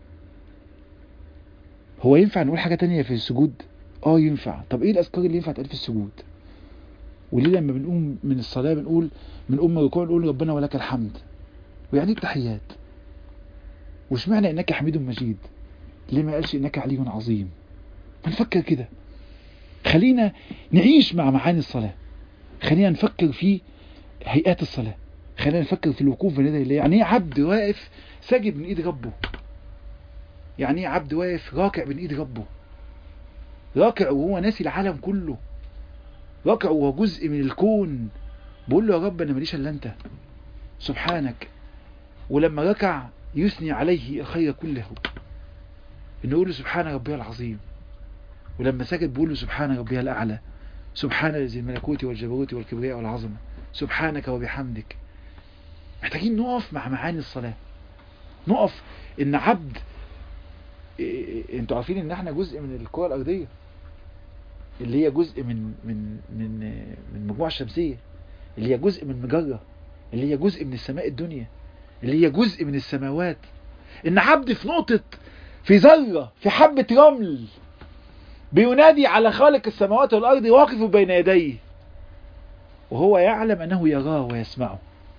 هو ينفع نقول حاجة تانية في السجود اه ينفع طب ايه الاذكار اللي ينفع تقال في السجود وليه لما بنقوم من الصلاة بنقول بنقوم من الركوع نقول ربنا ولك الحمد ويعني ايه التحيات وش معنى انك حميد مجيد ليه ما قالش انك علي عظيم ما نفكر كده خلينا نعيش مع معاني الصلاة خلينا نفكر في هيئات الصلاة خلينا نفكر في الوقوف بين يدي الله يعني ايه عبد واقف ساجد من ايد ربه يعني ايه عبد واقف راكع بين ايد ربه راكع وهو ناسي العالم كله راكع وهو جزء من الكون بقول له يا رب انا ماليش الا انت سبحانك ولما ركع يثني عليه الخير كله انه يقول له سبحان ربي العظيم ولما سجد بيقول له سبحان ربي الاعلى سبحان ذي الملكوت والجبروت والكبرياء والعظمه سبحانك وبحمدك محتاجين نقف مع معاني الصلاه نقف ان عبد إيه انتوا عارفين ان احنا جزء من الكره الارضيه اللي هي جزء من من من من المجموعه الشمسيه اللي هي جزء من مجره اللي هي جزء من السماء الدنيا اللي هي جزء من السماوات ان عبد في نقطه في ذره في حبه رمل بينادي على خالق السماوات والارض واقف بين يديه وهو يعلم انه يراه ويسمعه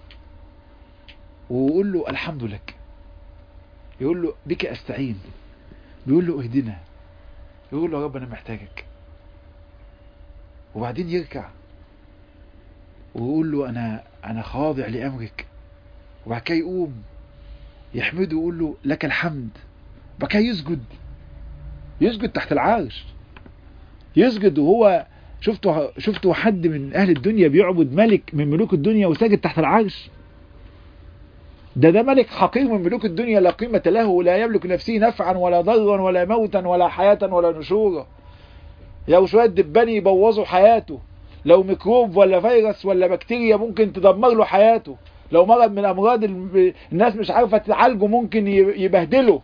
ويقول له الحمد لك يقول له بك استعين بيقول له اهدنا يقول له يا رب انا محتاجك وبعدين يركع ويقول له انا انا خاضع لامرك وبعد كده يقوم يحمده ويقول له لك الحمد وبعد كده يسجد يسجد تحت العرش يسجد وهو شفتوا شفتوا حد من اهل الدنيا بيعبد ملك من ملوك الدنيا وساجد تحت العرش ده ده ملك حقير من ملوك الدنيا لا قيمة له لا يملك نفسه نفعا ولا ضرا ولا موتا ولا حياة ولا نشورا لو شوية دبان يبوظوا حياته لو ميكروب ولا فيروس ولا بكتيريا ممكن تدمر له حياته لو مرض من امراض الناس مش عارفة تعالجه ممكن يبهدله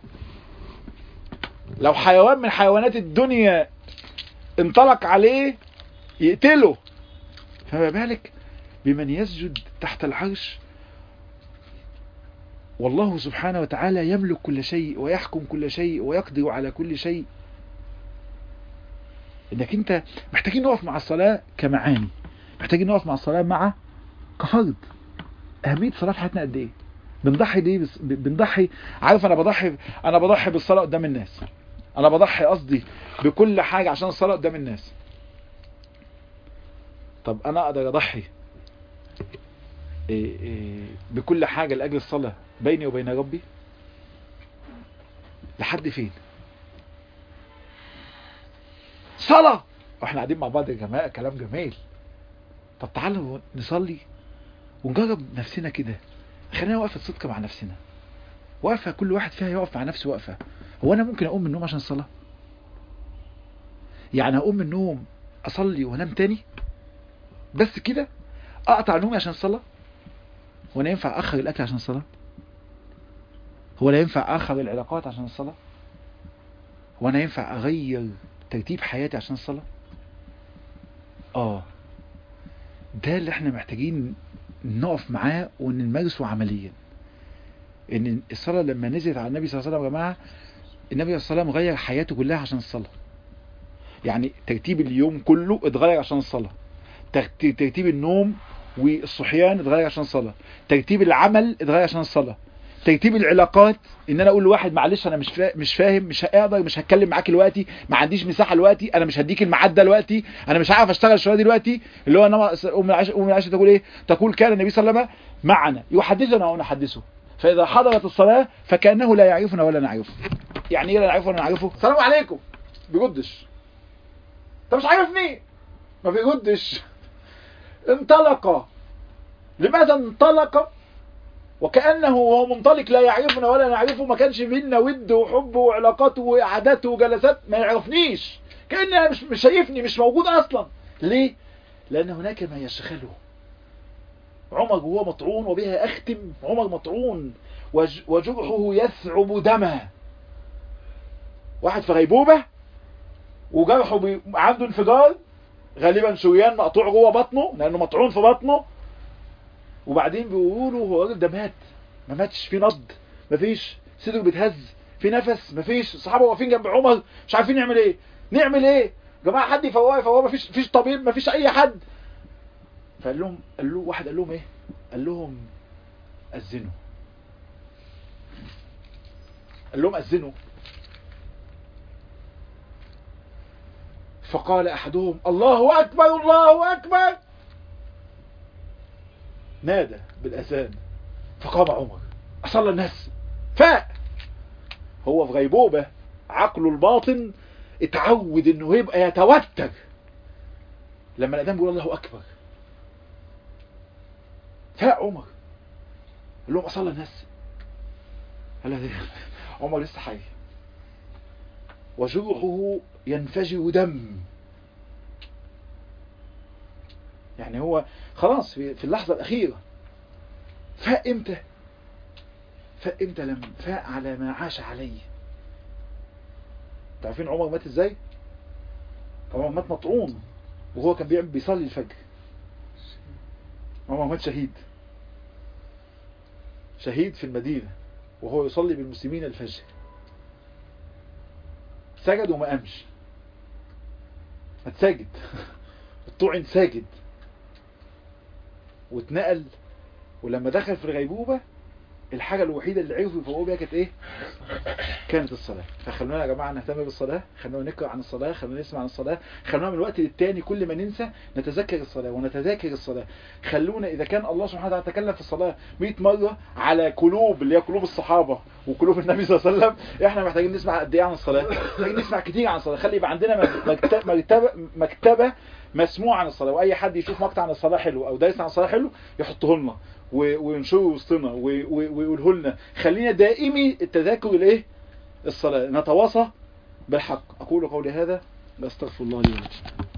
لو حيوان من حيوانات الدنيا انطلق عليه يقتله فما بالك بمن يسجد تحت العرش والله سبحانه وتعالى يملك كل شيء ويحكم كل شيء ويقدر على كل شيء انك انت محتاجين نقف مع الصلاة كمعاني محتاجين نقف مع الصلاة مع كفرض اهمية الصلاة في حياتنا قد ايه بنضحي دي بس بنضحي عارف انا بضحي انا بضحي بالصلاة قدام الناس انا بضحي قصدي بكل حاجة عشان الصلاة قدام الناس طب انا اقدر اضحي إيه إيه بكل حاجة لأجل الصلاة بيني وبين ربي لحد فين صلاة واحنا قاعدين مع بعض يا جماعة كلام جميل طب تعالوا نصلي ونجرب نفسنا كده خلينا وقفة صدق مع نفسنا وقفة كل واحد فيها يقف مع نفسه وقفة هو انا ممكن اقوم من النوم عشان الصلاة يعني اقوم من النوم اصلي وانام تاني بس كده اقطع نومي عشان الصلاه هو لا ينفع اخر الاكل عشان الصلاه هو لا ينفع اخر العلاقات عشان الصلاه هو انا ينفع اغير ترتيب حياتي عشان الصلاه اه ده اللي احنا محتاجين نقف معاه ونمارسه عمليا ان الصلاه لما نزلت على النبي صلى الله عليه وسلم يا جماعه النبي صلى الله عليه وسلم غير حياته كلها عشان الصلاه يعني ترتيب اليوم كله اتغير عشان الصلاه ترتيب النوم والصحيان اتغير عشان الصلاة ترتيب العمل اتغير عشان الصلاة ترتيب العلاقات ان انا اقول لواحد معلش انا مش فا... مش فاهم مش هقدر مش هتكلم معاك دلوقتي ما عنديش مساحه دلوقتي انا مش هديك الميعاد ده دلوقتي انا مش عارف اشتغل شويه دلوقتي اللي هو انا ام عائشه ام عائشه تقول ايه تقول كان النبي صلى الله عليه وسلم معنا يحدثنا ونحدثه فاذا حضرت الصلاه فكانه لا يعرفنا ولا نعرفه يعني ايه لا نعرفه ولا نعرفه السلام عليكم بيردش انت مش عارفني ما بيردش انطلق لماذا انطلق وكأنه وهو منطلق لا يعرفنا ولا نعرفه ما كانش بينا ود وحب وعلاقات وقعدات وجلسات ما يعرفنيش كأنه مش مش شايفني مش موجود أصلا ليه؟ لأن هناك ما يشغله عمر وهو مطعون وبها أختم عمر مطعون وج- وجرحه يثعب دما واحد في غيبوبة وجرحه بي... عنده انفجار غالبا شريان مقطوع جوه بطنه لأنه مطعون في بطنه وبعدين بيقولوا هو الراجل ده مات ما ماتش في نبض مفيش صدره بيتهز في نفس مفيش الصحابه واقفين جنب عمر مش عارفين نعمل ايه نعمل ايه يا جماعه حد يفوقه يفوقه مفيش مفيش طبيب مفيش اي حد فقال لهم قال له واحد قال لهم ايه قال لهم اذنوا قال لهم اذنوا فقال احدهم الله اكبر الله اكبر نادى بالاذان فقام عمر اصلى الناس فاق هو في غيبوبه عقله الباطن اتعود انه يبقى يتوتر لما الاذان بيقول الله اكبر فاق عمر قال لهم اصلى الناس قال له عمر لسه حي وجرحه ينفجر دم يعني هو خلاص في في اللحظة الأخيرة فاق امتى فاق امتى لما فاق على ما عاش عليه تعرفين عمر مات ازاي عمر مات مطعون وهو كان بيعمل بيصلي الفجر عمر مات شهيد شهيد في المدينة وهو يصلي بالمسلمين الفجر سجد وما قامش هتساجد الطعن ساجد واتنقل ولما دخل في الغيبوبة الحاجة الوحيدة اللي عرفوا يفوقوا بيها كانت ايه كانت الصلاة فخلونا يا جماعة نهتم بالصلاة خلونا نقرأ عن الصلاة خلونا نسمع عن الصلاة خلونا من الوقت للتاني كل ما ننسى نتذكر الصلاة ونتذاكر الصلاة خلونا إذا كان الله سبحانه وتعالى تكلم في الصلاة 100 مرة على قلوب اللي هي قلوب الصحابة وقلوب النبي صلى الله عليه وسلم احنا محتاجين نسمع قد ايه عن الصلاة محتاجين نسمع كتير عن الصلاة خلي يبقى عندنا مكتبة, مكتبة, مكتبة مسموع عن الصلاة واي حد يشوف مقطع عن الصلاة حلو او دايس عن الصلاة حلو يحطه لنا وننشره وسطنا ويقوله لنا خلينا دائمي التذاكر الايه الصلاة نتواصى بالحق اقول قولي هذا واستغفر الله لي ولكم